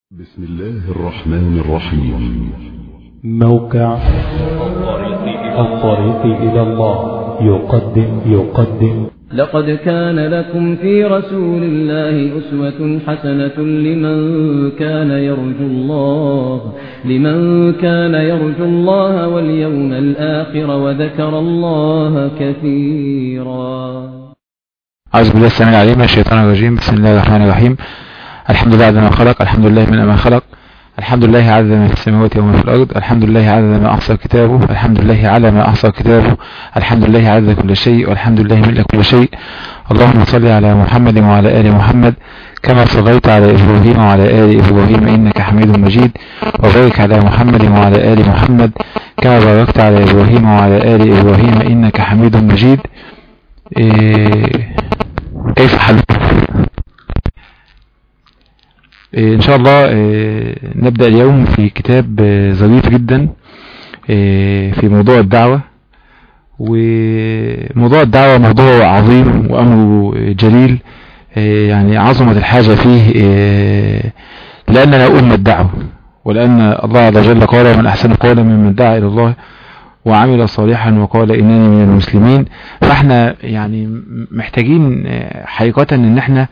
بسم الله الرحمن الرحيم موقع الطريق إلى الله يقدم يقدم لقد كان لكم في رسول الله أسوة حسنة لمن كان يرجو الله لمن كان يرجو الله واليوم الآخر وذكر الله كثيرا أعوذ بالله السميع العليم من الشيطان الرجيم بسم الله الرحمن الرحيم الحمد لله عدد ما خلق الحمد لله من ما خلق الحمد لله عدد ما في السماوات وما في الأرض الحمد لله عدد ما أحصى كتابه الحمد لله على ما أحصى كتابه الحمد لله عدد كل شيء والحمد لله ملء كل شيء اللهم صل على محمد وعلى آل محمد كما صليت على إبراهيم وعلى آل إبراهيم إنك حميد مجيد وبارك على محمد وعلى آل محمد كما باركت على إبراهيم وعلى آل إبراهيم إنك حميد مجيد إيه كيف حالكم إيه ان شاء الله إيه نبدأ اليوم في كتاب إيه ظريف جدا في موضوع الدعوة وموضوع الدعوة موضوع عظيم وامره جليل يعني عظمت الحاجة فيه لاننا امة الدعوة ولان الله عز وجل قال ومن احسن قولا ممن دعا الى الله وعمل صالحا وقال انني من المسلمين فاحنا يعني محتاجين حقيقة ان احنا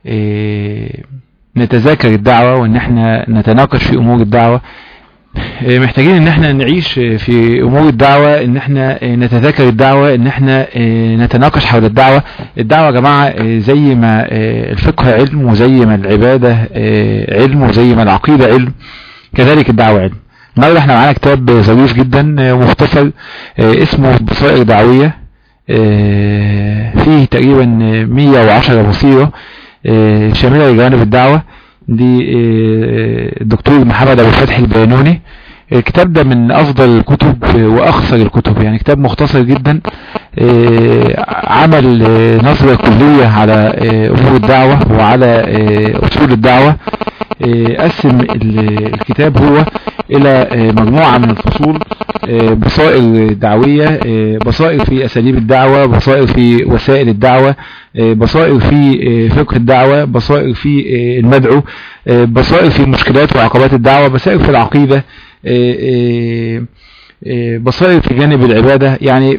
نتذاكر الدعوة وان احنا نتناقش في امور الدعوة محتاجين ان احنا نعيش في امور الدعوة ان احنا نتذاكر الدعوة ان احنا نتناقش حول الدعوة الدعوة يا جماعة زي ما الفقه علم وزي ما العبادة علم وزي ما العقيدة علم كذلك الدعوة علم النهارده احنا معانا كتاب ظريف جدا مختصر اسمه بصائر دعوية فيه تقريبا 110 بصيرة شاملة لجوانب الدعوة دي الدكتور محمد ابو الفتح البيانوني الكتاب ده من افضل الكتب واخصر الكتب يعني كتاب مختصر جدا عمل نظرة كلية على امور الدعوة وعلى اصول الدعوة قسم الكتاب هو الى مجموعة من الفصول بصائر دعوية بصائر في اساليب الدعوة بصائر في وسائل الدعوة بصائر في فقه الدعوة بصائر في المدعو بصائر في مشكلات وعقبات الدعوة بصائر في العقيدة بصائر في جانب العبادة يعني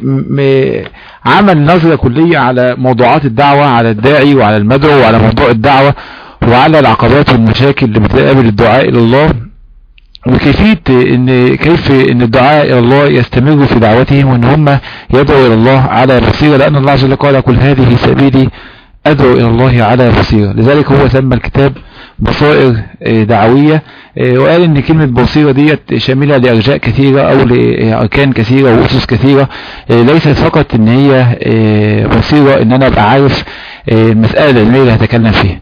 عمل نظرة كلية على موضوعات الدعوة على الداعي وعلى المدعو وعلى موضوع الدعوة وعلى العقبات والمشاكل اللي بتقابل الدعاء الى الله وكيفية ان كيف ان الدعاء الى الله يستمروا في دعوتهم وان هم يدعوا الى الله على بصيرة لان الله عز وجل قال كل هذه سبيلي ادعو الى الله على بصيرة لذلك هو سمى الكتاب بصائر دعوية وقال ان كلمة بصيرة ديت شاملة لارجاء كثيرة او لاركان كثيرة واسس كثيرة ليست فقط ان هي بصيرة ان انا ابقى عارف المسألة العلمية اللي هتكلم فيها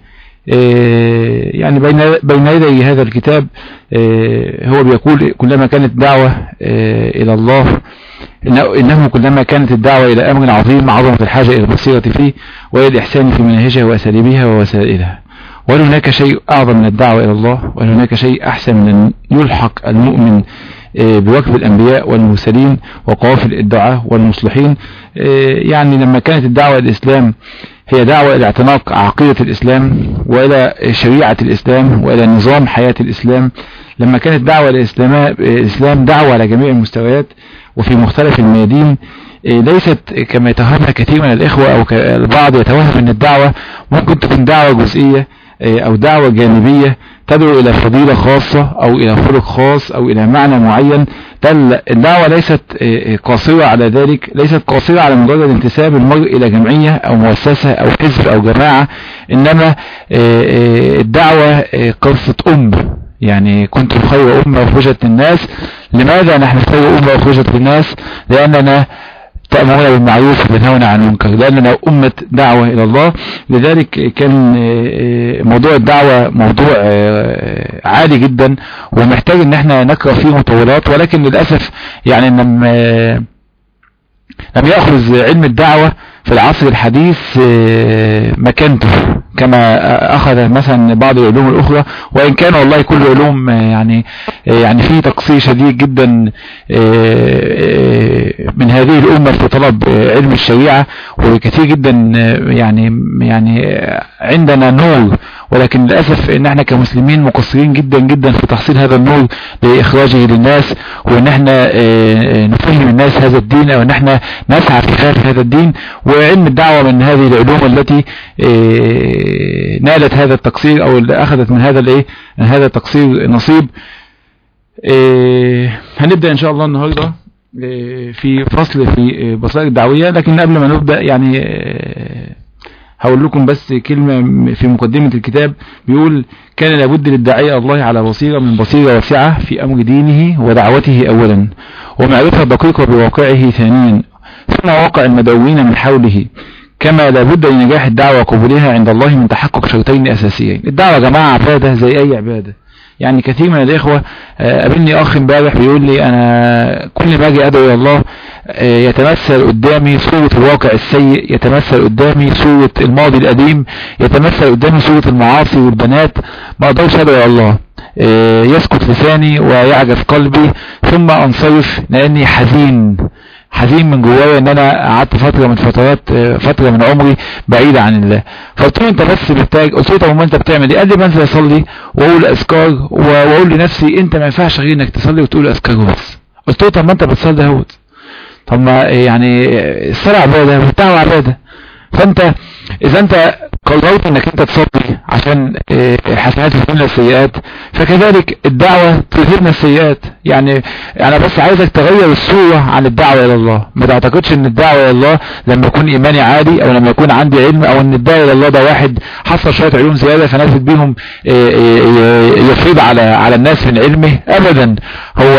يعني بين بين يدي هذا الكتاب هو بيقول كلما كانت دعوة إلى الله إنه كلما كانت الدعوة إلى أمر عظيم عظمت الحاجة إلى البصيرة فيه وإلى الإحسان في مناهجها وأساليبها ووسائلها وهل هناك شيء أعظم من الدعوة إلى الله وهل هناك شيء أحسن من أن يلحق المؤمن بوكب الأنبياء والمرسلين وقوافل الدعاء والمصلحين يعني لما كانت الدعوة الإسلام هي دعوة إلى اعتناق عقيدة الإسلام وإلى شريعة الإسلام وإلى نظام حياة الإسلام لما كانت دعوة الإسلام دعوة على جميع المستويات وفي مختلف الميادين ليست كما يتوهمها كثير من الإخوة أو البعض يتوهم أن الدعوة ممكن تكون دعوة جزئية أو دعوة جانبية تدعو إلى فضيلة خاصة أو إلى خلق خاص أو إلى معنى معين الدعوة ليست قاصرة على ذلك ليست قاصرة على مجرد انتساب المرء إلى جمعية أو مؤسسة أو حزب أو جماعة إنما الدعوة قصة أم يعني كنتم خير أمة أخرجت للناس لماذا نحن خير أمة أخرجت للناس لأننا تأمرون بالمعروف وتنهون عن المنكر لأننا أمة دعوة إلى الله لذلك كان موضوع الدعوة موضوع عالي جدا ومحتاج ان احنا نقرأ فيه مطولات ولكن للأسف يعني لم لم يأخذ علم الدعوة في العصر الحديث مكانته كما أخذ مثلا بعض العلوم الأخرى وإن كان والله كل علوم يعني يعني في تقصير شديد جدا من هذه الأمة في طلب علم الشريعة وكثير جدا يعني يعني عندنا نور ولكن للأسف ان احنا كمسلمين مقصرين جدا جدا في تحصيل هذا النور لإخراجه للناس وان احنا نفهم الناس هذا الدين او ان احنا نسعى في خلال هذا الدين وعلم الدعوة من هذه العلوم التي نالت هذا التقصير او اللي اخذت من هذا الايه من هذا التقصير نصيب هنبدأ ان شاء الله النهاردة في فصل في بصائر الدعوية لكن قبل ما نبدأ يعني هقول لكم بس كلمة في مقدمة الكتاب بيقول كان لابد للداعية الله على بصيرة من بصيرة واسعة في أمر دينه ودعوته أولا ومعرفة دقيقة بواقعه ثانيا ثم واقع المدعوين من حوله كما لابد لنجاح الدعوة وقبولها عند الله من تحقق شرطين أساسيين الدعوة يا جماعة عبادة زي أي عبادة يعني كثير من الإخوة قابلني أخ امبارح بيقول لي أنا كل ما أجي أدعو إلى الله يتمثل قدامي صورة الواقع السيء يتمثل قدامي صورة الماضي القديم يتمثل قدامي صورة المعاصي والبنات ما أقدرش أدعو إلى الله يسكت لساني ويعجز قلبي ثم أنصرف لأني حزين حزين من جوايا ان انا قعدت فتره من فترات فتره من عمري بعيده عن الله فقلت له انت بس محتاج قلت له طب ما انت بتعمل ايه قال لي بنزل اصلي واقول اذكار واقول لنفسي انت ما ينفعش غير انك تصلي وتقول اذكار بس قلت له طب ما انت بتصلي اهوت طب ما يعني الصلاه عباده والدعوه عباده فانت اذا انت قررت انك انت تصلي عشان الحسنات تذهبنا السيئات فكذلك الدعوة تذهبنا السيئات يعني انا بس عايزك تغير الصورة عن الدعوة الى الله ما تعتقدش ان الدعوة الى الله لما يكون ايماني عالي او لما يكون عندي علم او ان الدعوة الى الله ده واحد حصل شوية علوم زيادة فنزل بيهم يفيض على على الناس من علمه ابدا هو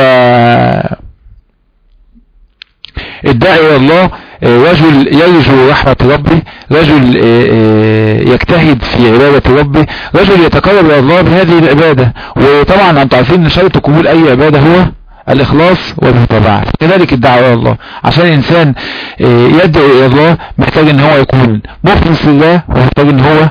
الداعي الى الله رجل يرجو رحمة ربه رجل يجتهد في عبادة ربه رجل يتقرب إلى الله بهذه العبادة وطبعا انتم عارفين ان شرط قبول اي عبادة هو الاخلاص والمتابعة كذلك الدعوة الى الله عشان الانسان يدعو الى الله محتاج ان هو يكون مخلص لله ومحتاج ان هو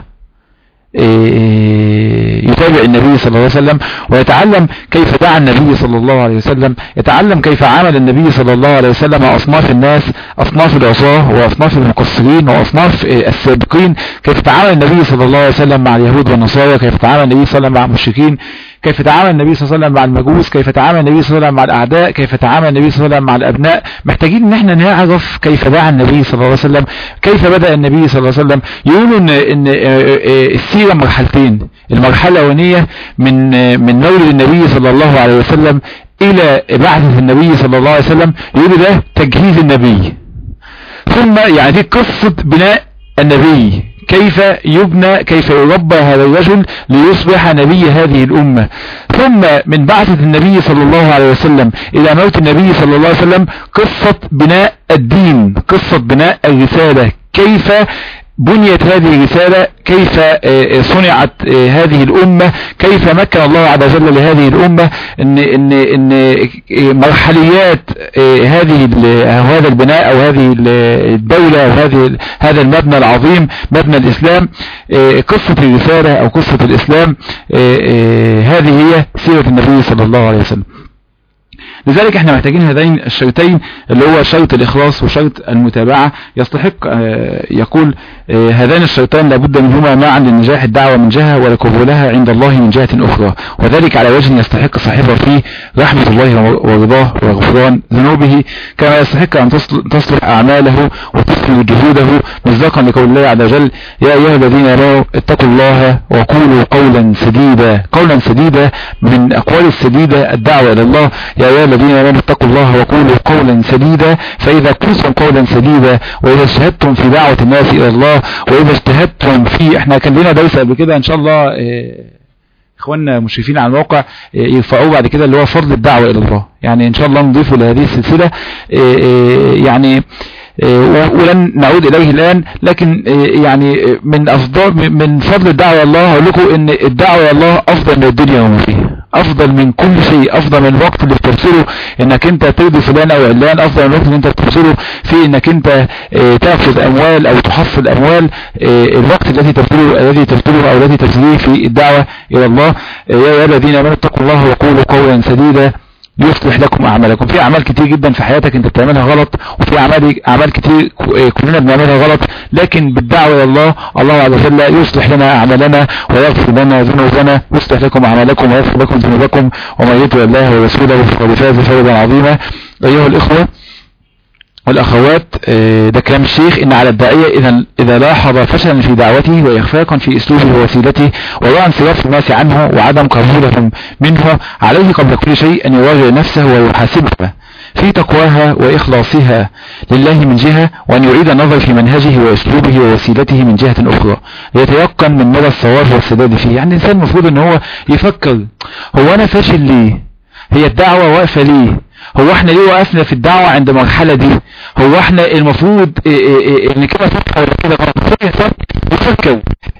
يتابع النبي صلى الله عليه وسلم ويتعلم كيف دعا النبي صلى الله عليه وسلم يتعلم كيف عامل النبي صلى الله عليه وسلم أصناف الناس أصناف العصاة وأصناف المقصرين وأصناف السابقين كيف تعامل النبي صلى الله عليه وسلم مع اليهود والنصارى كيف تعامل النبي صلى الله عليه وسلم مع المشركين كيف تعامل النبي صلى الله عليه وسلم مع المجوس كيف تعامل النبي صلى الله عليه وسلم مع الأعداء كيف تعامل النبي صلى الله عليه وسلم مع الأبناء محتاجين ان احنا نعرف كيف دعا النبي صلى الله عليه وسلم كيف بدأ النبي صلى الله عليه وسلم يقولوا ان, إن السيرة مرحلتين المرحلة الأولانية من من مولد النبي صلى الله عليه وسلم إلى بعثة النبي صلى الله عليه وسلم يقولوا ده تجهيز النبي ثم يعني دي قصة بناء النبي كيف يبنى كيف يربى هذا الرجل ليصبح نبي هذه الأمة ثم من بعثة النبي صلى الله عليه وسلم إلى موت النبي صلى الله عليه وسلم قصة بناء الدين قصة بناء الرسالة كيف بنيت هذه الرسالة كيف صنعت هذه الأمة كيف مكن الله عز وجل لهذه الأمة إن, إن, إن مرحليات هذه هذا البناء أو هذه الدولة أو هذه هذا المبنى العظيم مبنى الإسلام قصة الرسالة أو قصة الإسلام هذه هي سيرة النبي صلى الله عليه وسلم لذلك احنا محتاجين هذين الشرطين اللي هو شرط الاخلاص وشرط المتابعة يستحق يقول هذان الشرطان لابد منهما معا لنجاح الدعوة من جهة ولقبولها عند الله من جهة اخرى وذلك على وجه يستحق صاحبه فيه رحمة الله ورضاه وغفران ذنوبه كما يستحق ان تصلح اعماله وتسلم جهوده مصداقا لقول الله عز وجل يا ايها الذين امنوا اتقوا الله وقولوا قولا سديدا قولا سديدا من اقوال السديدة الدعوة الى الله يا ايها الذين امنوا اتقوا الله وقولوا قولا سديدا فاذا قلتم قولا سديدا واذا اجتهدتم في دعوة الناس الى الله واذا اجتهدتم في احنا كان لنا درس قبل كده ان شاء الله اه اخواننا مشرفين على الموقع اه يرفعوه بعد كده اللي هو فضل الدعوة الى الله يعني ان شاء الله نضيفه لهذه السلسلة اه يعني ولن نعود اليه الان لكن يعني من افضل من فضل الدعوة الى الله هقول لكم ان الدعوة الى الله افضل من الدنيا وما فيها افضل من كل شيء افضل من الوقت اللي بتبذله انك انت ترضي فلان او علان افضل من الوقت اللي انت بتبذله في انك انت تاخذ اموال او تحصل اموال الوقت الذي تبذله الذي تبذله او الذي تبذله في الدعوة الى الله يا الذين امنوا اتقوا الله وقولوا قولا سديدا يصلح لكم اعمالكم في اعمال كتير جدا في حياتك انت بتعملها غلط وفي اعمال اعمال كتير ك- كلنا بنعملها غلط لكن بالدعوه الى الله الله عز وجل يصلح لنا اعمالنا ويغفر لنا ذنوبنا يصلح لكم اعمالكم ويغفر لكم ذنوبكم ومن يطع الله ورسوله فقد فاز فوزا عظيما ايها الاخوه والأخوات آه، ده كلام الشيخ إن على الداعية إذا إذا لاحظ فشلا في دعوته وإخفاقا في أسلوبه ووسيلته ورأى انصراف الناس عنه وعدم قبولهم منه عليه قبل كل شيء أن يراجع نفسه ويحاسبها في تقواها وإخلاصها لله من جهة وأن يعيد النظر في منهجه وأسلوبه ووسيلته من جهة أخرى ليتيقن من مدى الصواب والسداد فيه يعني الإنسان المفروض أن هو يفكر هو أنا فاشل ليه هي الدعوة واقفة ليه هو احنا ليه وقفنا في الدعوة عند المرحلة دي هو احنا المفروض إيه إيه إيه ان كده صح ولا كده غلط فكر صح يفكر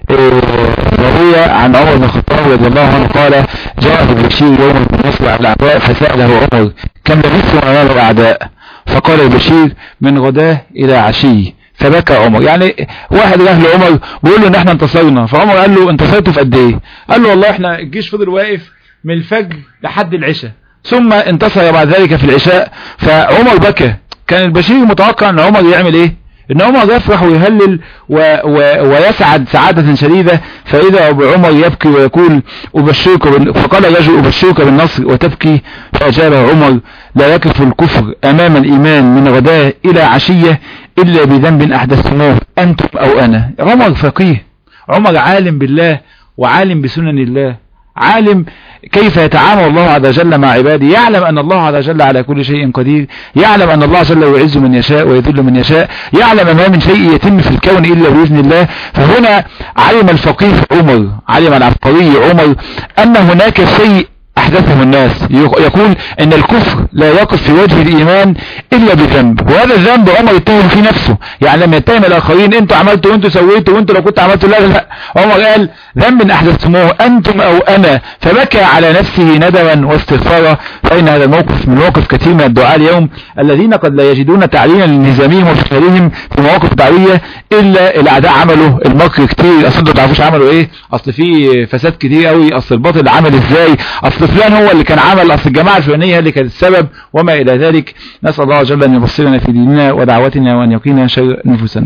وروي عن عمر بن الخطاب رضي الله عنه قال جاء البشير يوم النصر على الاعداء فسأله عمر كم لبثتم امام الاعداء فقال البشير من غداه الى عشي فبكى عمر يعني واحد راح لعمر بيقول له ان احنا انتصرنا فعمر قال له انتصرتوا في قد ايه قال له والله احنا الجيش فضل واقف من الفجر لحد العشاء ثم انتصر بعد ذلك في العشاء فعمر بكى كان البشير متوقع ان عمر يعمل ايه ان عمر يفرح ويهلل و و ويسعد سعادة شديدة فاذا بعمر يبكي ويقول ابشرك بال... فقال الرجل ابشرك بالنصر وتبكي فاجاب عمر لا يكف الكفر امام الايمان من غداه الى عشية الا بذنب احدثتموه انتم او انا عمر فقيه عمر عالم بالله وعالم بسنن الله عالم كيف يتعامل الله عز وجل مع عباده يعلم أن الله عز وجل على كل شيء قدير يعلم أن الله عز وجل يعز من يشاء ويذل من يشاء يعلم ما من شيء يتم في الكون إلا بإذن الله فهنا علم الفقيه عمر علم العبقري عمر أن هناك شيء أحدثه الناس يقول أن الكفر لا يقف في وجه الإيمان إلا بذنب وهذا الذنب عمر يتهم في نفسه يعني لما يتهم الآخرين أنتوا عملتوا وأنتوا سويتوا وأنتوا لو كنت عملتوا لا لا عمر قال ذنب أحدثتموه أنتم أو أنا فبكى على نفسه ندما واستغفارا فإن هذا الموقف من مواقف كثير من الدعاء اليوم الذين قد لا يجدون تعليما لنظامهم وفكرهم في مواقف دعوية إلا الأعداء عملوا المكر كتير أصل انتوا تعرفوش عملوا إيه أصل في فساد كتير قوي أصل الباطل عمل إزاي أصل فلان هو اللي كان عمل أصل الجماعة الفلانية اللي كانت السبب وما إلى ذلك نسأل الله جل أن يبصرنا في ديننا ودعوتنا وأن يقينا شر نفوسنا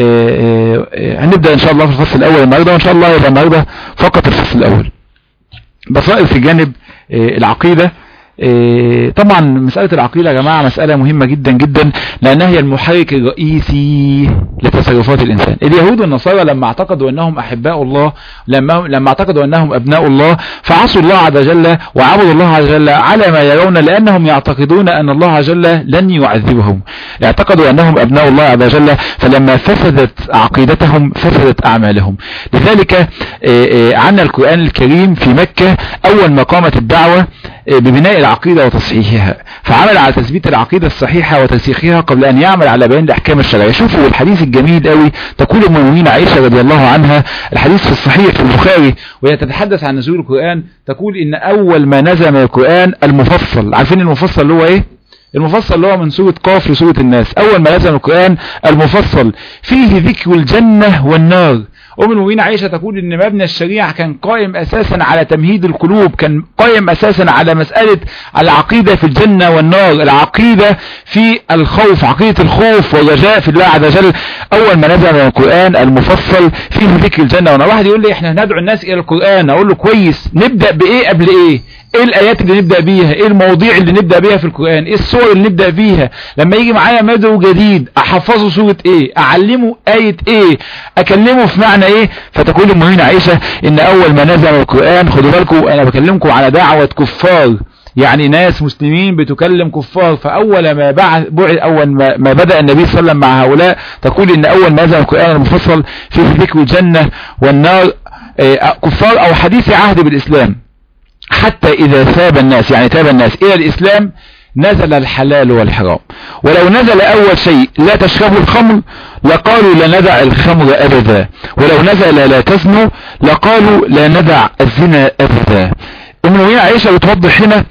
هنبدأ إن شاء الله في الفصل الأول النهاردة وإن شاء الله يبقى النهاردة فقط الفصل الأول بصائر في جانب العقيدة طبعا مسألة العقيدة يا جماعة مسألة مهمة جدا جدا لأنها هي المحرك الرئيسي لتصرفات الإنسان اليهود والنصارى لما اعتقدوا أنهم أحباء الله لما, لما اعتقدوا أنهم أبناء الله فعصوا الله عز وجل وعبدوا الله عز وجل على ما يرون لأنهم يعتقدون أن الله عز وجل لن يعذبهم اعتقدوا أنهم أبناء الله عز وجل فلما فسدت عقيدتهم فسدت أعمالهم لذلك عنا القرآن الكريم في مكة أول ما قامت الدعوة ببناء العقيدة وتصحيحها فعمل على تثبيت العقيدة الصحيحة وترسيخها قبل أن يعمل على بيان الأحكام الشرعية شوفوا الحديث الجميل قوي تقول المؤمنين عائشة رضي الله عنها الحديث في الصحيح في البخاري وهي تتحدث عن نزول القرآن تقول إن أول ما نزل من القرآن المفصل عارفين المفصل اللي هو إيه المفصل اللي هو من سورة قاف لسورة الناس أول ما نزل القرآن المفصل فيه ذكر الجنة والنار أم المؤمنين عائشة تقول إن مبنى الشريعة كان قائم أساسا على تمهيد القلوب كان قائم أساسا على مسألة العقيدة في الجنة والنار العقيدة في الخوف عقيدة الخوف والرجاء في الله عز وجل أول ما نزل من القرآن المفصل فيه ذكر الجنة والنار واحد يقول لي إحنا ندعو الناس إلى القرآن أقول له كويس نبدأ بإيه قبل إيه ايه الايات اللي نبدأ بيها ايه المواضيع اللي نبدأ بيها في القرآن ايه الصور اللي نبدأ فيها لما يجي معايا مدعو جديد احفظه سورة ايه اعلمه آية ايه اكلمه في معنى ايه فتقول المؤمنين عائشة ان اول ما نزل القرآن خدوا بالكم انا بكلمكم على دعوة كفار يعني ناس مسلمين بتكلم كفار فاول ما بعث اول ما, ما بدأ النبي صلى الله عليه وسلم مع هؤلاء تقول ان اول ما نزل القرآن المفصل فيه ذكر الجنة والنار كفار او حديث عهد بالاسلام حتى إذا ثاب الناس يعني تاب الناس إلى الإسلام نزل الحلال والحرام ولو نزل أول شيء لا تشربوا الخمر لقالوا لا ندع الخمر أبدا ولو نزل لا تزنوا لقالوا لا ندع الزنا أبدا أم عائشة بتوضح هنا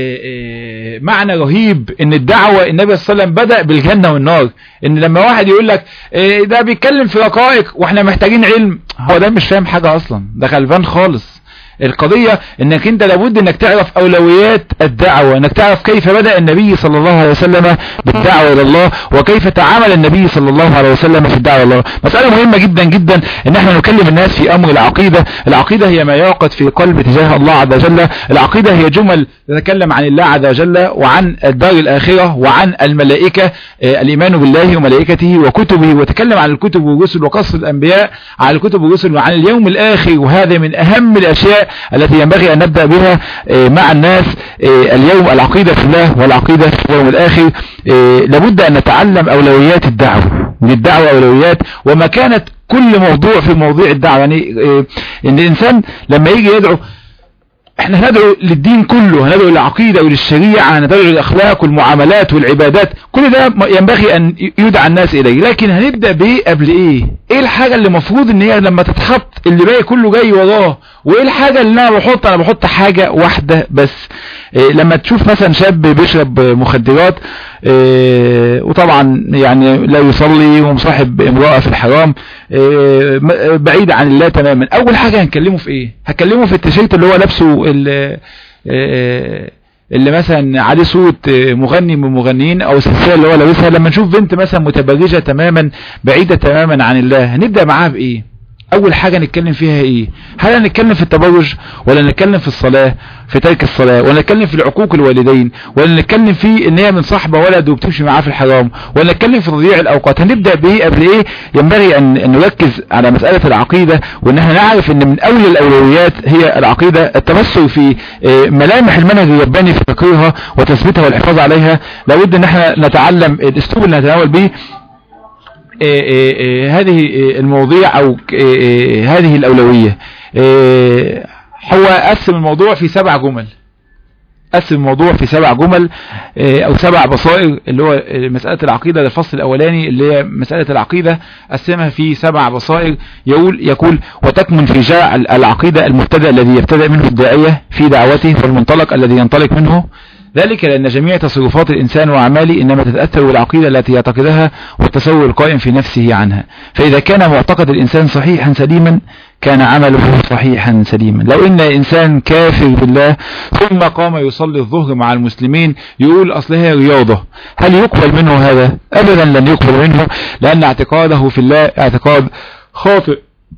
معنى رهيب ان الدعوة النبي صلى الله عليه وسلم بدأ بالجنة والنار ان لما واحد يقول لك ده بيتكلم في رقائق واحنا محتاجين علم هو ده مش فاهم حاجة اصلا ده غلبان خالص القضية انك انت لابد انك تعرف اولويات الدعوة انك تعرف كيف بدأ النبي صلى الله عليه وسلم بالدعوة الى الله وكيف تعامل النبي صلى الله عليه وسلم في الدعوة الى الله مسألة مهمة جدا جدا ان احنا نكلم الناس في امر العقيدة العقيدة هي ما يعقد في قلب تجاه الله عز وجل العقيدة هي جمل تتكلم عن الله عز وجل وعن الدار الاخرة وعن الملائكة آه، الايمان بالله وملائكته وكتبه وتكلم عن الكتب والرسل وقص الانبياء عن الكتب والرسل وعن اليوم الاخر وهذا من اهم الاشياء التي ينبغي ان نبدأ بها آه، مع الناس آه، اليوم العقيدة في الله والعقيدة في اليوم الاخر آه، لابد ان نتعلم اولويات الدعوة للدعوة اولويات وما كانت كل موضوع في موضوع الدعوة يعني آه، ان الانسان لما يجي يدعو احنا هندعو للدين كله هندعو للعقيدة وللشريعة هندعو للأخلاق والمعاملات والعبادات كل ده م- ينبغي أن ي- يدعى الناس إليه لكن هنبدأ بإيه قبل إيه إيه الحاجة اللي مفروض إن هي لما تتحط اللي باقي كله جاي وراه وإيه الحاجة اللي أنا بحط أنا بحط حاجة واحدة بس إيه لما تشوف مثلا شاب بيشرب مخدرات إيه وطبعا يعني لا يصلي ومصاحب امرأة في الحرام إيه م- بعيد عن الله تماما اول حاجة هنكلمه في ايه هكلمه في التيشيرت اللي هو لابسه اللي, اللي مثلا عليه صوت مغني من المغنيين او السلسله اللي هو لابسها لما نشوف بنت مثلا متبرجه تماما بعيده تماما عن الله هنبدا معاها بايه اول حاجة نتكلم فيها ايه هل هنتكلم في التبرج ولا نتكلم في الصلاة في ترك الصلاة ولا نتكلم في العقوق الوالدين ولا نتكلم في ان هي من صاحبة ولد وبتمشي معاه في الحرام ولا نتكلم في تضييع الاوقات هنبدأ بايه قبل ايه ينبغي ان أن نركز على مسألة العقيدة وان احنا نعرف ان من اول الاولويات هي العقيدة التمثل في آه، ملامح المنهج الرباني في تقريرها وتثبيتها والحفاظ عليها لابد ان احنا نتعلم الاسلوب اللي نتناول به إيه إيه إيه هذه إيه المواضيع او إيه إيه هذه الاولوية إيه هو قسم الموضوع في سبع جمل قسم الموضوع في سبع جمل إيه او سبع بصائر اللي هو مسألة العقيدة للفصل الاولاني اللي هي مسألة العقيدة قسمها في سبع بصائر يقول يقول وتكمن في جاع العقيدة المبتدأ الذي يبتدأ منه الداعية في دعوته والمنطلق الذي ينطلق منه ذلك لأن جميع تصرفات الإنسان وأعماله إنما تتأثر بالعقيدة التي يعتقدها والتصور القائم في نفسه عنها فإذا كان معتقد الإنسان صحيحا سليما كان عمله صحيحا سليما لو إن إنسان كافر بالله ثم قام يصلي الظهر مع المسلمين يقول أصل هي رياضة هل يقبل منه هذا أبدا لن يقبل منه لأن اعتقاده في الله اعتقاد خاطئ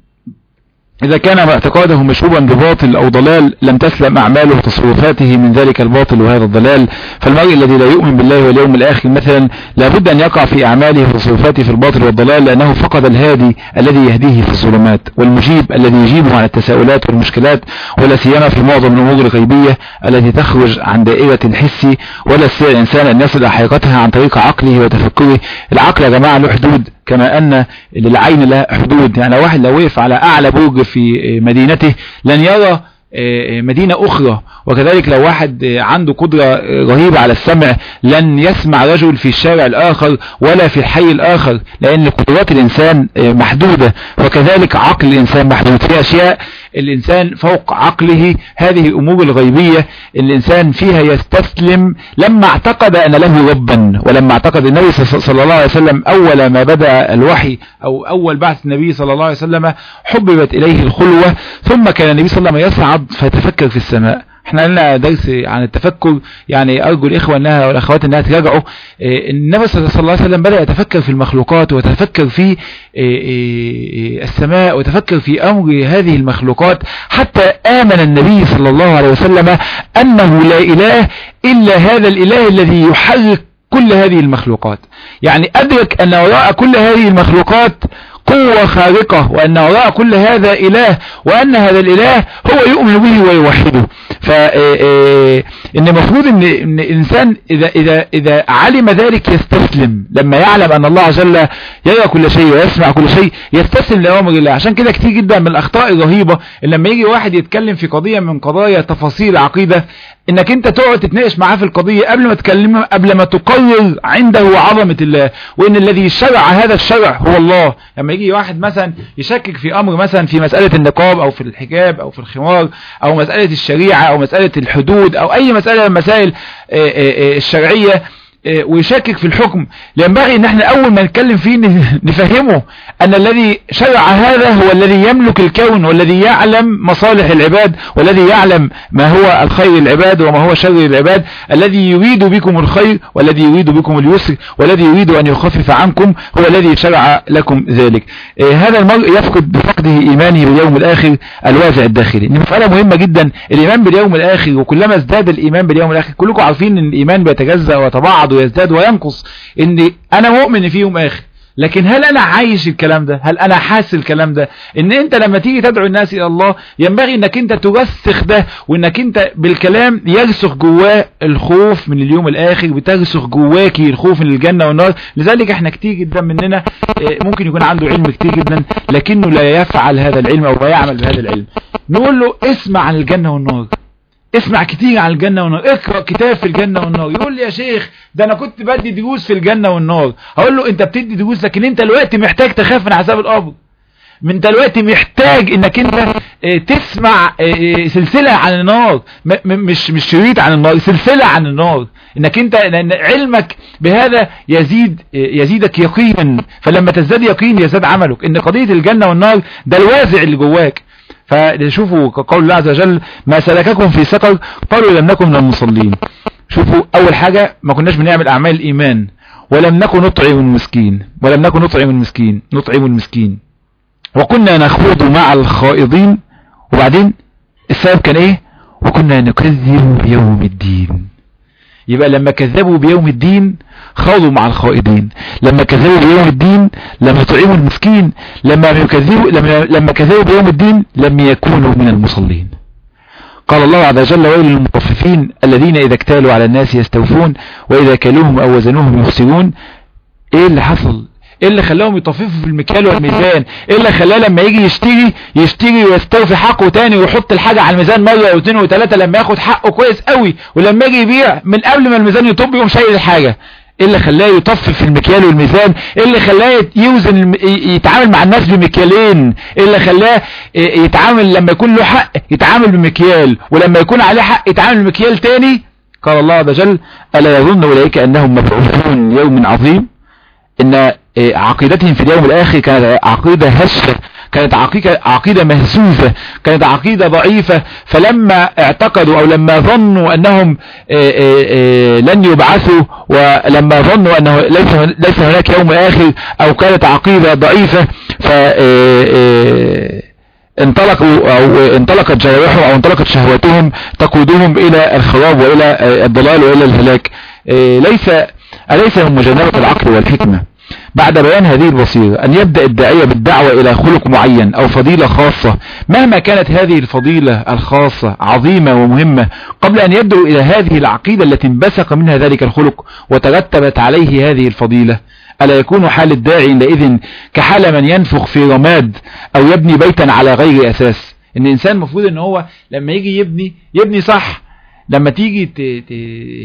إذا كان اعتقاده مشروبا بباطل أو ضلال لم تسلم أعماله وتصرفاته من ذلك الباطل وهذا الضلال فالمرء الذي لا يؤمن بالله واليوم الآخر مثلا لابد أن يقع في أعماله وتصرفاته في الباطل والضلال لأنه فقد الهادي الذي يهديه في الظلمات والمجيب الذي يجيبه عن التساؤلات والمشكلات ولا سيما في معظم الأمور الغيبية التي تخرج عن دائرة الحس ولا يستطيع الإنسان أن يصل حقيقتها عن طريق عقله وتفكره العقل يا جماعة له حدود كما أن للعين لها حدود يعني واحد لو وقف على أعلى برج في مدينته لن يرى مدينة أخرى وكذلك لو واحد عنده قدرة رهيبة على السمع لن يسمع رجل في الشارع الآخر ولا في الحي الآخر لأن قدرات الإنسان محدودة وكذلك عقل الإنسان محدود في أشياء الإنسان فوق عقله هذه أمور الغيبية الإنسان فيها يستسلم لما اعتقد أن له ربا ولما اعتقد النبي صلى الله عليه وسلم أول ما بدأ الوحي أو أول بعث النبي صلى الله عليه وسلم حببت إليه الخلوة ثم كان النبي صلى الله عليه وسلم يصعد فيتفكر في السماء احنا لنا درس عن التفكر يعني ارجو الاخوة انها والاخوات انها تراجعوا اه النبي صلى الله عليه وسلم بدأ يتفكر في المخلوقات ويتفكر في اه اه السماء ويتفكر في امر هذه المخلوقات حتى امن النبي صلى الله عليه وسلم انه لا اله الا هذا الاله الذي يحرك كل هذه المخلوقات يعني ادرك ان وراء كل هذه المخلوقات قوة خارقة وأن وراء كل هذا إله وأن هذا الإله هو يؤمن به ويوحده فإن المفروض إن, إن الإنسان إذا, إذا, إذا علم ذلك يستسلم لما يعلم أن الله جل يرى كل شيء ويسمع كل شيء يستسلم لأمر الله عشان كده كتير جدا من الأخطاء الرهيبة لما يجي واحد يتكلم في قضية من قضايا تفاصيل العقيدة انك انت تقعد تتناقش معاه في القضية قبل ما تكلمه قبل ما تقرر عنده عظمة الله وان الذي شرع هذا الشرع هو الله لما يجي واحد مثلا يشكك في امر مثلا في مسألة النقاب او في الحجاب او في الخمار او مسألة الشريعة او مسألة الحدود او اي مسألة من المسائل الشرعية آه، ويشكك في الحكم ينبغي ان احنا اول ما نتكلم فيه ن- نفهمه ان الذي شرع هذا هو الذي يملك الكون والذي يعلم مصالح العباد والذي يعلم ما هو الخير للعباد وما هو شر للعباد الذي يريد بكم الخير والذي يريد بكم اليسر والذي يريد ان يخفف عنكم هو الذي شرع لكم ذلك آه، هذا المرء يفقد بفقده ايمانه باليوم الاخر الوازع الداخلي دي مسألة مهمة جدا الايمان باليوم الاخر وكلما ازداد الايمان باليوم الاخر كلكم عارفين ان الايمان بيتجزأ ويتباعد ويزداد وينقص ان انا مؤمن في يوم اخر لكن هل انا عايش الكلام ده هل انا حاسس الكلام ده ان انت لما تيجي تدعو الناس الى الله ينبغي انك انت ترسخ ده وانك انت بالكلام يرسخ جواه الخوف من اليوم الاخر بترسخ جواكي الخوف من الجنة والنار لذلك احنا كتير جدا مننا آه، ممكن يكون عنده علم كتير جدا لكنه لا يفعل هذا العلم او لا يعمل بهذا العلم نقول له اسمع عن الجنة والنار اسمع كتير عن الجنة والنار اقرأ كتاب في الجنة والنار يقول لي يا شيخ ده انا كنت بدي دروس في الجنة والنار هقول له انت بتدي دروس لكن انت دلوقتي محتاج تخاف من عذاب القبر من دلوقتي محتاج انك انت اه، تسمع اه، اه، سلسلة عن النار م- م- مش مش شريط عن النار سلسلة عن النار انك انت لان علمك بهذا يزيد اه، يزيدك يقينا فلما تزداد يقين يزداد عملك ان قضية الجنة والنار ده الوازع اللي جواك فشوفوا قول الله عز وجل ما سلككم في سقر قالوا لم نكن من المصلين شوفوا اول حاجة ما كناش بنعمل اعمال الايمان ولم نكن نطعم المسكين ولم نكن نطعم المسكين نطعم المسكين وكنا نخوض مع الخائضين وبعدين السبب كان ايه وكنا نكذب بيوم الدين يبقى لما كذبوا بيوم الدين خاضوا مع الخائضين لما كذبوا بيوم الدين لم يطعموا المسكين لما يكذبوا لما, لما كذبوا بيوم الدين لم يكونوا من المصلين قال الله عز وجل ويل للمطففين الذين إذا اكتالوا على الناس يستوفون وإذا كلوهم أو وزنوهم يخسرون ايه اللي حصل ايه اللي خلاهم يطففوا في المكيال والميزان ايه اللي خلاه لما يجي يشتري يشتري ويستوفي حقه تاني ويحط الحاجة على الميزان مرة واثنين وثلاثة لما ياخد حقه كويس قوي ولما يجي يبيع من قبل ما الميزان يطب يقوم شايل الحاجة ايه اللي خلاه يطفف في المكيال والميزان ايه اللي خلاه يوزن الم... ي- يتعامل مع الناس بمكيالين ايه اللي خلاه ي- يتعامل لما يكون له حق يتعامل بمكيال ولما يكون عليه حق يتعامل بمكيال تاني قال الله عز وجل ألا يظن أولئك أنهم مبعوثون يوم عظيم ان آه، عقيدتهم في اليوم الاخر كانت عقيدة هشة كانت عقيدة, عقيدة مهزوزة كانت عقيدة ضعيفة فلما اعتقدوا او لما ظنوا انهم آه، آه، آه، لن يبعثوا ولما ظنوا انه ليس ليس هناك يوم اخر او كانت عقيدة ضعيفة ف آه، آه، انطلقوا او انطلقت جوارحهم او انطلقت شهواتهم تقودهم الى الخراب والى آه، الضلال والى الهلاك آه، ليس أليس من مجانبة العقل والحكمة بعد بيان هذه البصيرة أن يبدأ الداعية بالدعوة إلى خلق معين أو فضيلة خاصة مهما كانت هذه الفضيلة الخاصة عظيمة ومهمة قبل أن يدعو إلى هذه العقيدة التي انبثق منها ذلك الخلق وترتبت عليه هذه الفضيلة ألا يكون حال الداعي عندئذ كحال من ينفخ في رماد أو يبني بيتا على غير أساس إن الإنسان المفروض إن هو لما يجي يبني يبني صح لما تيجي ت... ت...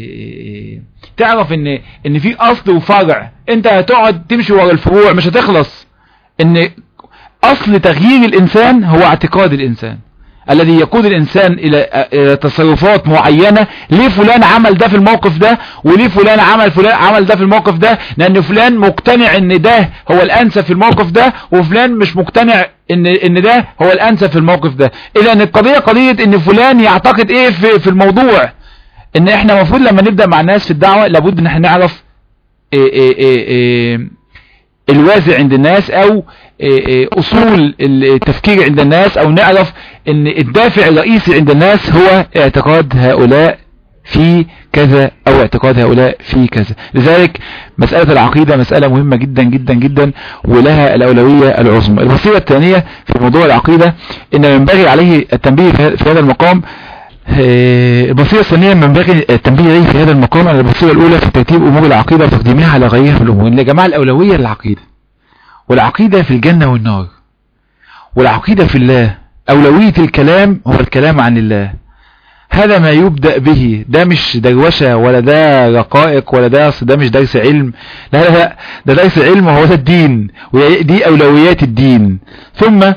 تعرف ان ان في اصل وفرع انت هتقعد تمشي ورا الفروع مش هتخلص ان اصل تغيير الانسان هو اعتقاد الانسان الذي يقود الانسان الى إلى تصرفات معينة ليه فلان عمل ده في الموقف ده وليه فلان عمل فلان عمل ده في الموقف ده لان فلان مقتنع ان ده هو الانسب في الموقف ده وفلان مش مقتنع ان ان ده هو الانسب في الموقف ده اذا القضية قضية ان فلان يعتقد ايه في, في الموضوع ان احنا المفروض لما نبدأ مع الناس في الدعوة لابد ان احنا نعرف إيه إيه إيه إيه الوازع عند الناس او إيه إيه اصول التفكير عند الناس او نعرف ان الدافع الرئيسي عند الناس هو اعتقاد هؤلاء في كذا او اعتقاد هؤلاء في كذا لذلك مسألة العقيدة مسألة مهمة جدا جدا جدا ولها الأولوية العظمى الوصية الثانية في موضوع العقيدة ان ينبغي عليه التنبيه في هذا المقام البصيرة الثانية ينبغي التنبيه عليه في هذا المقام على البصيرة الأولى في ترتيب أمور العقيدة وتقديمها على غيرها من الأمور إن يا جماعة الأولوية للعقيدة والعقيدة في الجنة والنار والعقيدة في الله أولوية الكلام هو الكلام عن الله هذا ما يبدأ به ده مش دروشة ولا ده رقائق ولا ده ده مش درس علم لا لا لا ده درس علم وهو ده الدين ودي أولويات الدين ثم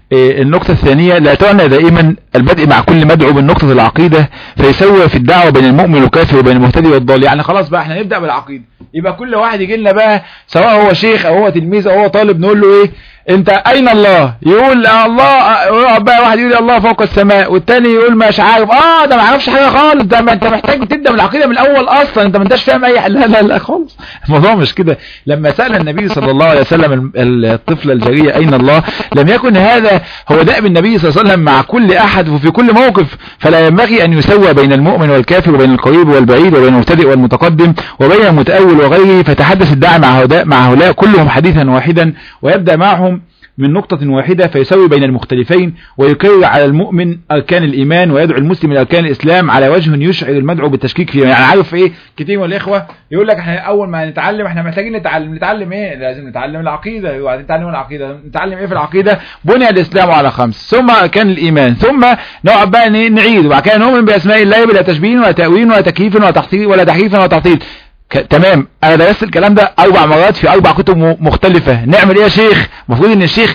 إيه، النقطة الثانية لا تعنى دائما البدء مع كل مدعو بالنقطة العقيدة فيسوي في الدعوة بين المؤمن والكافر وبين المهتدي والضال يعني خلاص بقى احنا نبدأ بالعقيدة يبقى كل واحد يجي لنا بقى سواء هو شيخ او هو تلميذ او هو طالب نقول له ايه انت اين الله يقول الله يقعد بقى واحد يقول الله فوق السماء والتاني يقول مش عارف اه ده ما عرفش حاجه خالص ده ما انت محتاج تبدا من العقيده من الاول اصلا انت ما انتش فاهم اي حاجه لا لا لا خالص الموضوع مش كده لما سال النبي صلى الله عليه وسلم الطفله الجاريه اين الله لم يكن هذا هو دأب النبي صلى الله عليه وسلم مع كل احد وفي كل موقف فلا ينبغي ان يسوى بين المؤمن والكافر وبين القريب والبعيد وبين المبتدئ والمتقدم وبين المتأول وغيره فتحدث الداعي مع هؤلاء مع هؤلاء كلهم حديثا واحدا ويبدأ معهم من نقطة واحدة فيسوي بين المختلفين ويكرر على المؤمن أركان الإيمان ويدعو المسلم إلى أركان الإسلام على وجه يشعر المدعو بالتشكيك فيه يعني عارف إيه كتير من الإخوة يقول لك احنا أول ما نتعلم احنا محتاجين نتعلم نتعلم إيه لازم نتعلم العقيدة وبعدين نتعلم العقيدة نتعلم إيه في العقيدة بني الإسلام على خمس ثم أركان الإيمان ثم نقعد بقى نعيد وبعد كده نؤمن بأسماء الله بلا تشبيه ولا تأويل ولا تكييف ولا تحقيق ولا تحريف ولا تعطيل ك... تمام انا درست الكلام ده اربع مرات في اربع كتب مختلفة نعمل ايه يا شيخ المفروض ان الشيخ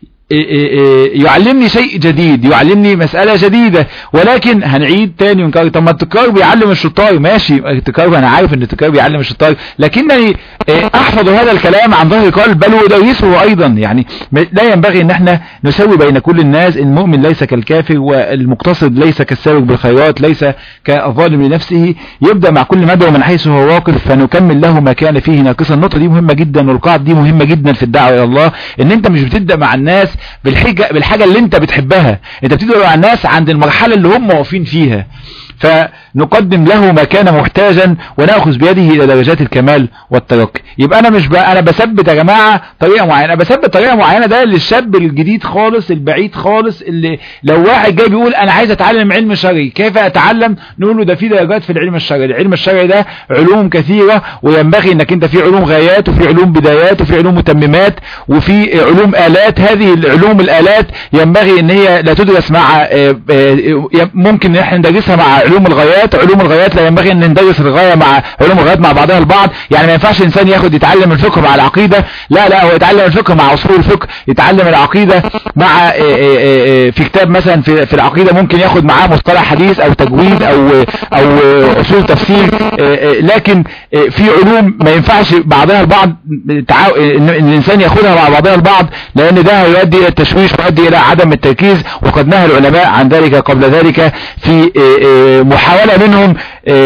يعلمني شيء جديد يعلمني مسألة جديدة ولكن هنعيد تاني ونكرر طب ما التكرار بيعلم الشطار ماشي التكرار انا عارف ان التكرار بيعلم الشطار لكنني احفظ هذا الكلام عن ظهر قلب بل ودرسه ايضا يعني لا ينبغي ان احنا نسوي بين كل الناس المؤمن ليس كالكافر والمقتصد ليس كالسابق بالخيرات ليس كالظالم لنفسه يبدأ مع كل مدعو من حيث هو واقف فنكمل له ما كان فيه ناقصا النقطة دي مهمة جدا والقاعدة دي مهمة جدا في الدعوة الى الله ان انت مش بتبدأ مع الناس بالحاجة, بالحاجة اللي انت بتحبها انت بتدعو على الناس عند المرحلة اللي هم واقفين فيها فنقدم له ما كان محتاجا ونأخذ بيده إلى درجات الكمال والترقي يبقى أنا مش بقى أنا بثبت يا جماعة طريقة معينة أنا بثبت طريقة معينة ده للشاب الجديد خالص البعيد خالص اللي لو واحد جاي بيقول أنا عايز أتعلم علم شرعي كيف أتعلم نقول له ده في درجات في العلم الشرعي العلم الشرعي ده علوم كثيرة وينبغي أنك أنت في علوم غايات وفي علوم بدايات وفي علوم متممات وفي علوم آلات هذه العلوم الآلات ينبغي أن هي لا تدرس مع ممكن ان احنا ندرسها مع علوم الغايات علوم الغايات لا ينبغي ان ندرس الغاية مع علوم الغايات مع بعضها البعض يعني ما ينفعش انسان ياخد يتعلم الفقه مع العقيدة لا لا هو يتعلم الفقه مع اصول الفقه يتعلم العقيدة مع في كتاب مثلا في, في العقيدة ممكن ياخد معاه مصطلح حديث او تجويد او او اصول تفسير لكن في علوم ما ينفعش بعضها البعض ان الانسان ياخدها مع بعضها البعض لان ده هيؤدي الى التشويش ويؤدي الى عدم التركيز وقد نهى العلماء عن ذلك قبل ذلك في محاولة منهم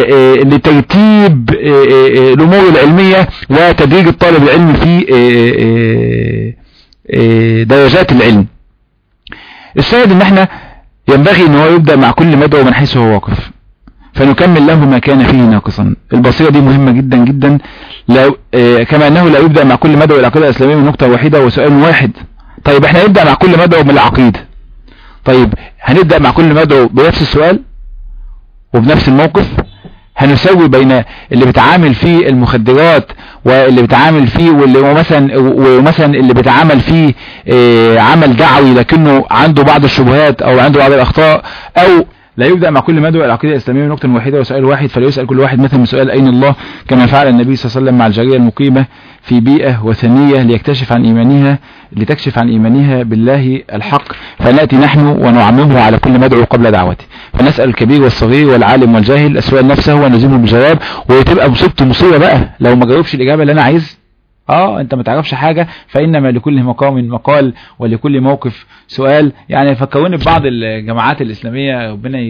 لترتيب الامور العلمية وتدريج الطالب العلمي في درجات العلم الشاهد ان احنا ينبغي ان هو يبدأ مع كل مدعو من حيث هو واقف فنكمل له ما كان فيه ناقصا البصيرة دي مهمة جدا جدا لو كما انه لا يبدأ مع كل مدعو العقيدة الاسلامية من نقطة واحدة وسؤال واحد طيب احنا نبدأ مع كل مدعو من العقيدة طيب هنبدأ مع كل مدعو بنفس السؤال وبنفس الموقف هنسوي بين اللي بيتعامل فيه المخدرات واللي بيتعامل فيه واللي مثلا ومثلا اللي بيتعامل فيه عمل دعوي لكنه عنده بعض الشبهات او عنده بعض الاخطاء او لا يبدأ مع كل مدعو العقيدة الإسلامية من نقطة واحدة وسؤال واحد فليسأل كل واحد مثلا من سؤال أين الله كما فعل النبي صلى الله عليه وسلم مع الجارية المقيمة في بيئة وثنية ليكتشف عن إيمانها لتكشف عن إيمانها بالله الحق فنأتي نحن ونعممه على كل مدعو قبل دعوته فنسأل الكبير والصغير والعالم والجاهل السؤال نفسه ونلزمه بالجواب وتبقى مصيبته مصيبة بقى لو ما جاوبش الإجابة اللي أنا عايز اه انت ما تعرفش حاجة فانما لكل مقام مقال ولكل موقف سؤال يعني فكروني ببعض الجماعات الاسلامية ربنا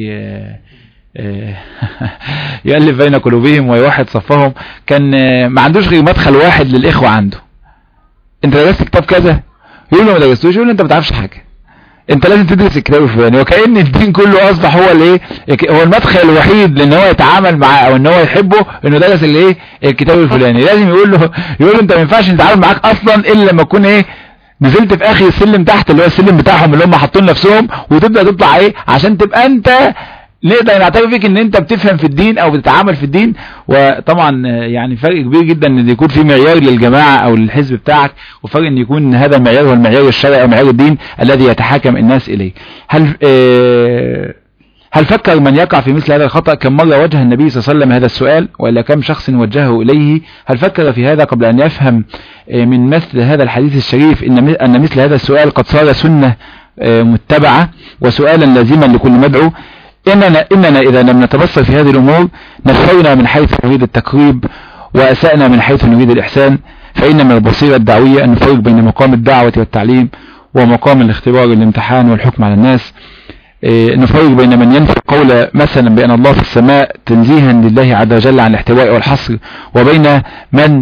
يألف بين قلوبهم ويوحد صفهم كان ما عندوش غير مدخل واحد للإخوة عنده انت درست كتاب كذا يقول له ما درستوش يقول له انت ما تعرفش حاجة انت لازم تدرس الكتاب الفلاني وكأن الدين كله اصبح هو الايه هو المدخل الوحيد لان هو يتعامل معاه او ان هو يحبه انه درس الايه الكتاب الفلاني لازم يقول له يقول له انت ما ينفعش نتعامل معاك اصلا الا لما تكون ايه نزلت في اخر السلم تحت اللي هو السلم بتاعهم اللي هم حاطين نفسهم وتبدا تطلع ايه عشان تبقى انت نقدر نعتبر فيك ان انت بتفهم في الدين او بتتعامل في الدين وطبعا يعني فرق كبير جدا ان يكون في معيار للجماعة او للحزب بتاعك وفرق ان يكون هذا المعيار هو المعيار الشرعي او معيار الدين الذي يتحاكم الناس اليه هل اه هل فكر من يقع في مثل هذا الخطأ كم مرة وجه النبي صلى الله عليه وسلم هذا السؤال وإلا كم شخص وجهه إليه هل فكر في هذا قبل أن يفهم من مثل هذا الحديث الشريف إن مثل هذا السؤال قد صار سنة متبعة وسؤالا لازما لكل مدعو إننا, إننا إذا لم نتبصر في هذه الأمور نفونا من حيث نريد التقريب وأسأنا من حيث نريد الإحسان فإن من البصيرة الدعوية أن نفرق بين مقام الدعوة والتعليم ومقام الاختبار والامتحان والحكم على الناس نفرق بين من ينفي قول مثلا بأن الله في السماء تنزيها لله عز وجل عن الاحتواء والحصر وبين من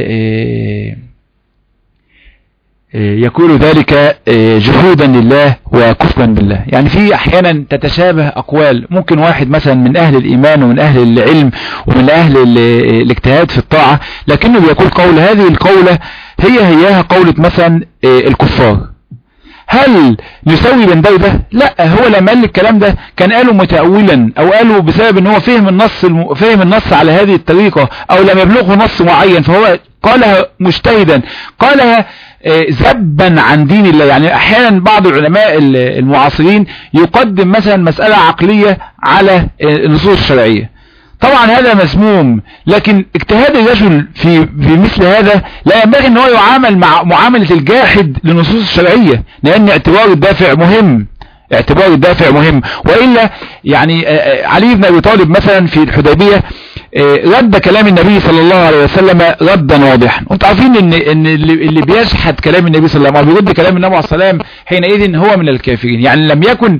يقول ذلك جحودا لله وكفرا بالله يعني في احيانا تتشابه اقوال ممكن واحد مثلا من اهل الايمان ومن اهل العلم ومن اهل الاجتهاد في الطاعة لكنه بيقول قول هذه القولة هي هياها قولة مثلا الكفار هل نسوي بين ده وده لا هو لما قال الكلام ده كان قاله متأولا او قاله بسبب ان هو فهم النص الم... فهم النص على هذه الطريقة او لم يبلغه نص معين فهو قالها مجتهدا قالها ذبا عن دين الله يعني احيانا بعض العلماء المعاصرين يقدم مثلا مسألة عقلية على النصوص الشرعية طبعا هذا مسموم لكن اجتهاد الرجل في, في مثل هذا لا ينبغي ان هو يعامل مع معاملة الجاحد للنصوص الشرعية لان اعتبار الدافع مهم اعتبار الدافع مهم وإلا يعني علي بن ابي طالب مثلا في الحديبية رد كلام النبي صلى الله عليه وسلم ردا واضحا وانتم عارفين ان ان اللي بيجحد كلام النبي صلى الله عليه وسلم بيرد كلام النبي عليه السلام حينئذ هو من الكافرين يعني لم يكن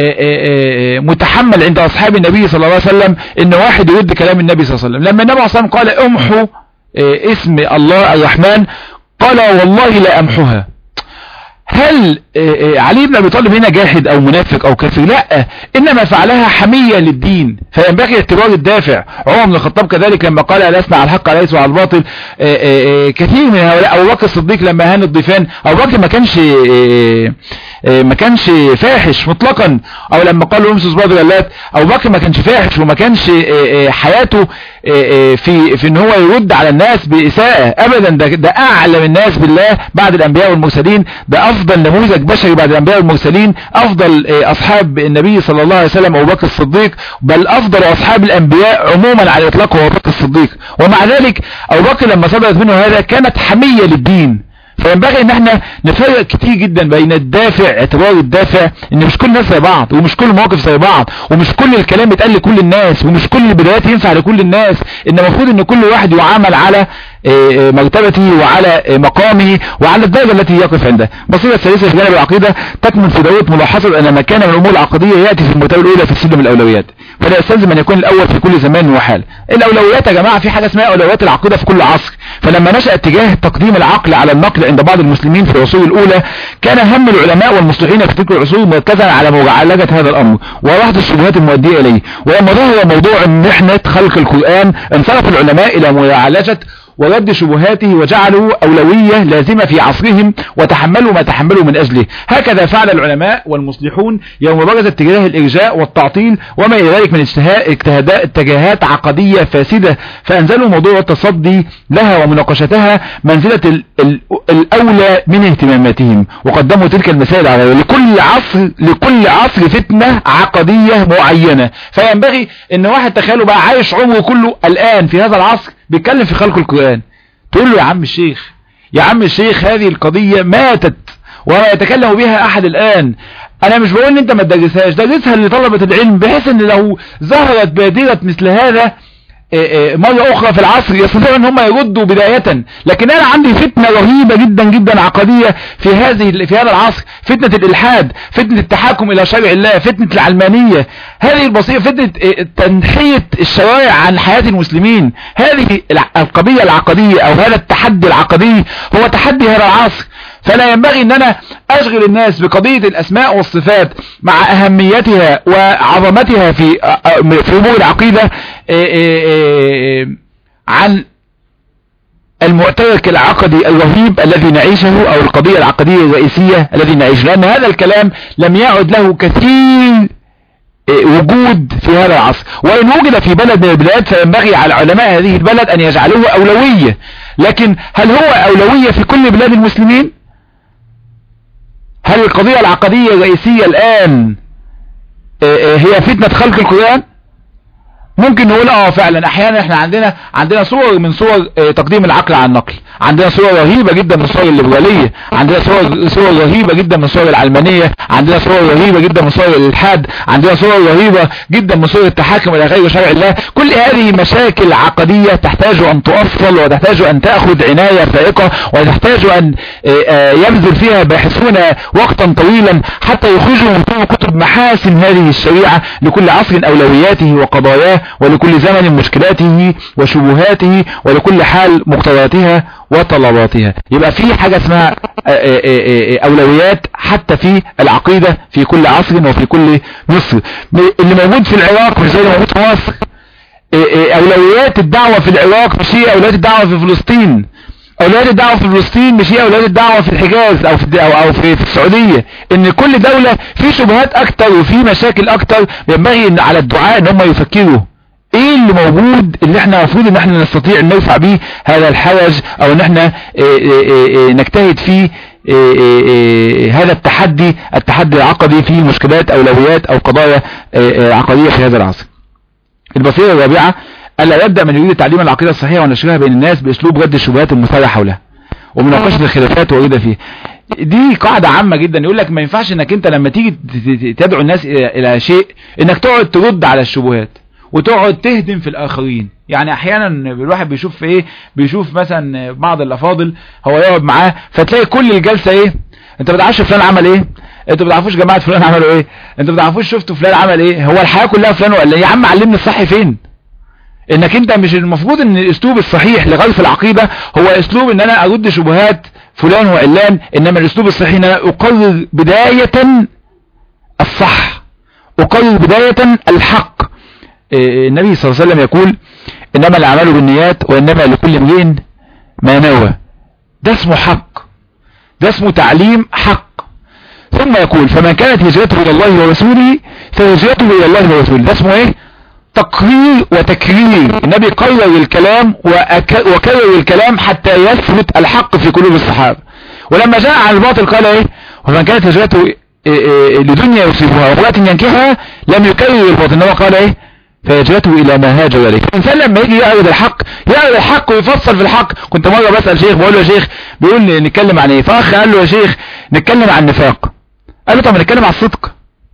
متحمل عند اصحاب النبي صلى الله عليه وسلم ان واحد يرد كلام النبي صلى الله عليه وسلم لما النبي عليه السلام قال امحوا اسم الله الرحمن قال والله لا امحوها هل علي بن ابي طالب هنا جاحد او منافق او كافر لا انما فعلها حمية للدين فينبغي اعتبار الدافع عمر بن الخطاب كذلك لما قال لسنا على الحق ليس على الباطل كثير من هؤلاء ابو بكر الصديق لما هان الضيفان ابو بكر ما كانش ما كانش فاحش مطلقا او لما قالوا امسس بعض الغلات ابو بكر ما كانش فاحش وما كانش حياته في في ان هو يرد على الناس باساءة ابدا ده, ده اعلم الناس بالله بعد الانبياء والمرسلين ده افضل نموذج بشري بعد الانبياء والمرسلين افضل اصحاب النبي صلى الله عليه وسلم ابو بكر الصديق بل افضل اصحاب الانبياء عموما على الاطلاق هو ابو بكر الصديق ومع ذلك ابو بكر لما صدرت منه هذا كانت حمية للدين فينبغي ان احنا نفرق كتير جدا بين الدافع اعتبار الدافع ان مش كل الناس زي بعض ومش كل المواقف زي بعض ومش كل الكلام يتقال لكل الناس ومش كل البدايات ينفع لكل الناس ان المفروض ان كل واحد يعامل على مرتبته وعلى مقامه وعلى الدرجة التي يقف عندها بصيرة الثالثة في جانب العقيدة تكمن في دورة ملاحظة ان مكان من الامور العقدية يأتي في المرتبة الاولى في سلم الاولويات فلا يستلزم ان يكون الاول في كل زمان وحال الاولويات يا جماعة في حاجة اسمها اولويات العقيدة في كل عصر فلما نشأ اتجاه تقديم العقل على النقل عند بعض المسلمين في العصور الاولى كان هم العلماء والمصلحين في تلك العصور مركزا على معالجة هذا الامر ورفض الشبهات المؤدية اليه ولما ظهر موضوع محنة خلق القرآن انصرف العلماء الى معالجة ورد شبهاته وجعله أولوية لازمة في عصرهم وتحملوا ما تحملوا من أجله هكذا فعل العلماء والمصلحون يوم برز اتجاه الإرجاء والتعطيل وما إلى ذلك من اتجاهات عقدية فاسدة فأنزلوا موضوع التصدي لها ومناقشتها منزلة الأولى من اهتماماتهم وقدموا تلك المسائل على لكل عصر لكل عصر فتنة عقدية معينة فينبغي ان واحد تخيلوا بقى عايش عمره كله الآن في هذا العصر بيتكلم في خلق القرآن تقول له يا عم الشيخ يا عم الشيخ هذه القضية ماتت ولا يتكلم بها احد الان انا مش بقول ان انت ما تدرسهاش درسها لطلبة العلم بحيث ان لو ظهرت بادرة مثل هذا مرة اخرى في العصر يستطيعوا ان هم يردوا بداية لكن انا عندي فتنة رهيبة جدا جدا عقدية في هذه في هذا العصر فتنة الالحاد فتنة التحاكم الى شرع الله فتنة العلمانية هذه البصيرة فتنة تنحية الشوارع عن حياة المسلمين هذه القضية العقدية او هذا التحدي العقدي هو تحدي هذا العصر فلا ينبغي ان انا اشغل الناس بقضية الاسماء والصفات مع اهميتها وعظمتها في في امور العقيدة عن المعترك العقدي الرهيب الذي نعيشه او القضية العقدية الرئيسية الذي نعيشه لان هذا الكلام لم يعد له كثير وجود في هذا العصر وإن وجد في بلد من البلاد فينبغي على علماء هذه البلد أن يجعلوه أولوية لكن هل هو أولوية في كل بلاد المسلمين هل القضية العقدية الرئيسية الآن هي فتنة خلق القرآن ممكن نقول اه فعلا احيانا احنا عندنا عندنا صور من صور اه تقديم العقل على النقل عندنا صور رهيبة جدا من صور الليبرالية عندنا صور صور رهيبة جدا من صور العلمانية عندنا صور رهيبة جدا من صور الالحاد عندنا صور رهيبة جدا من صور التحاكم الى غير شرع الله كل هذه مشاكل عقدية تحتاج ان تؤصل وتحتاج ان تأخذ عناية فائقة وتحتاج ان اه يبذل فيها باحثون وقتا طويلا حتى يخرجوا من كتب محاسن هذه الشريعة لكل عصر اولوياته وقضاياه ولكل زمن مشكلاته وشبهاته ولكل حال مقتضياتها وطلباتها يبقى في حاجة اسمها اولويات حتى في العقيدة في كل عصر وفي كل مصر اللي موجود في العراق مش زي اللي موجود في مصر اولويات الدعوة في العراق مش هي اولويات الدعوة في فلسطين اولويات الدعوة في فلسطين مش هي اولويات الدعوة في الحجاز او في او, أو في, في السعودية ان كل دولة في شبهات اكتر وفي مشاكل اكتر ينبغي ان على الدعاء ان هم يفكروا ايه اللي موجود اللي احنا المفروض ان احنا نستطيع ان نرفع بيه هذا الحرج او ان احنا ايه ايه نجتهد فيه ايه هذا التحدي التحدي العقدي في مشكلات اولويات او قضايا عقدية في هذا العصر البصيرة الرابعة ألا يبدأ من يريد تعليم العقيدة الصحيحة ونشرها بين الناس بأسلوب رد الشبهات المثارة حولها ومناقشة الخلافات وارده فيه دي قاعدة عامة جدا يقول لك ما ينفعش انك انت لما تيجي تدعو الناس الى شيء انك تقعد ترد على الشبهات وتقعد تهدم في الاخرين يعني احيانا الواحد بيشوف ايه بيشوف مثلا بعض الافاضل هو يقعد معاه فتلاقي كل الجلسة ايه انت ما تعرفش فلان عمل ايه انتوا ما تعرفوش جماعة فلان عملوا ايه انتوا ما تعرفوش شفتوا فلان عمل ايه هو الحياة كلها فلان ولا يا عم علمني الصح فين انك انت مش المفروض ان الاسلوب الصحيح لغرف العقيدة هو اسلوب ان انا ارد شبهات فلان وعلان انما الاسلوب الصحيح ان انا اقرر بداية الصح اقرر بداية الحق النبي صلى الله عليه وسلم يقول انما الاعمال بالنيات وانما لكل امرئ ما نوى ده اسمه حق ده اسمه تعليم حق ثم يقول فمن كانت هجرته الى الله ورسوله فهجرته الى الله ورسوله ده اسمه ايه تقرير وتكرير النبي قرر الكلام وكرر الكلام حتى يثبت الحق في قلوب الصحابة ولما جاء عن الباطل قال ايه ومن كانت هجرته لدنيا يصيبها وقوات ينكحها لم يكرر الباطل انما قال ايه فهجرته الى ما هاجر اليه الانسان لما يجي يعرض الحق يعرض الحق ويفصل في الحق كنت مرة بسأل شيخ بقول له يا شيخ بيقول لي نتكلم عن ايه فاخ قال له يا شيخ نتكلم عن النفاق قال له طب نتكلم عن الصدق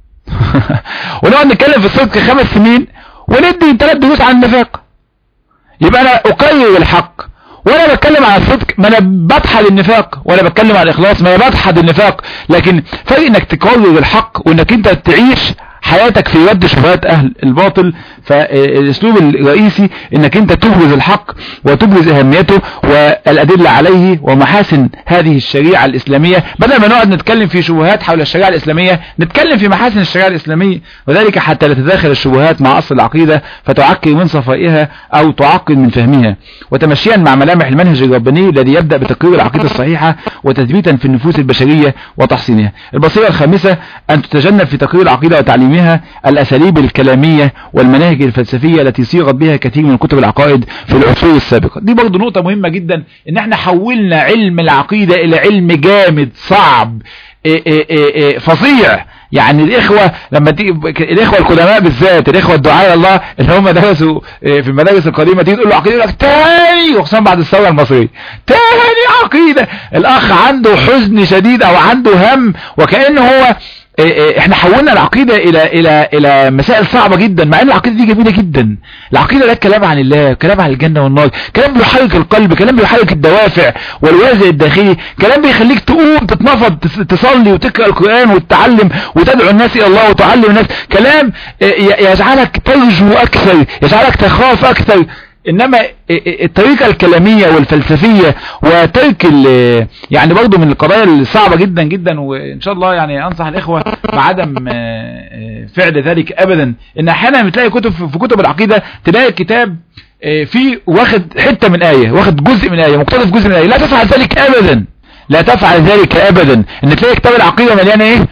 ونقعد نتكلم في الصدق خمس سنين وندي ثلاث دروس عن النفاق يبقى انا اقرر الحق وانا بتكلم عن الصدق ما انا بضحد النفاق وانا بتكلم عن الاخلاص ما انا بضحد النفاق لكن فرق انك تقرر الحق وانك انت تعيش حياتك في رد شبهات اهل الباطل فالاسلوب الرئيسي انك انت تبرز الحق وتبرز اهميته والادلة عليه ومحاسن هذه الشريعة الاسلامية بدل ما نقعد نتكلم في شبهات حول الشريعة الاسلامية نتكلم في محاسن الشريعة الاسلامية وذلك حتى لا تتداخل الشبهات مع اصل العقيدة فتعكر من صفائها او تعقد من فهمها وتمشيا مع ملامح المنهج الرباني الذي يبدأ بتقرير العقيدة الصحيحة وتثبيتا في النفوس البشرية وتحصينها البصيرة الخامسة ان تتجنب في تقرير العقيدة وتعليمها الأساليب الكلامية والمناهج الفلسفية التي صيغت بها كثير من كتب العقائد في العصور السابقة دي برضو نقطة مهمة جدا ان احنا حولنا علم العقيدة الى علم جامد صعب إيه إيه إيه فظيع يعني الاخوة لما تيجي الاخوة القدماء بالذات الاخوة الدعاء الله اللي هم درسوا في المدارس القديمة تيجي تقول له عقيدة يقول لك تاني وخصوصا بعد الثورة المصرية تاني عقيدة الاخ عنده حزن شديد او عنده هم وكأنه هو احنا حولنا العقيدة الى الى الى مسائل صعبة جدا مع ان العقيدة دي جميلة جدا العقيدة ده كلام عن الله كلام عن الجنة والنار كلام بيحرك القلب كلام بيحرك الدوافع والوازع الداخلي كلام بيخليك تقوم تتنفض تصلي وتقرأ القرآن وتتعلم وتدعو الناس الى الله وتعلم الناس كلام يجعلك ترجو اكثر يجعلك تخاف اكثر انما الطريقة الكلامية والفلسفية وترك يعني برضو من القضايا الصعبة جدا جدا وان شاء الله يعني انصح الاخوة بعدم فعل ذلك ابدا ان احيانا بتلاقي كتب في كتب العقيدة تلاقي كتاب في واخد حتة من آية واخد جزء من آية مقتضف جزء من آية لا تفعل ذلك ابدا لا تفعل ذلك ابدا ان تلاقي كتاب العقيدة مليانة ايه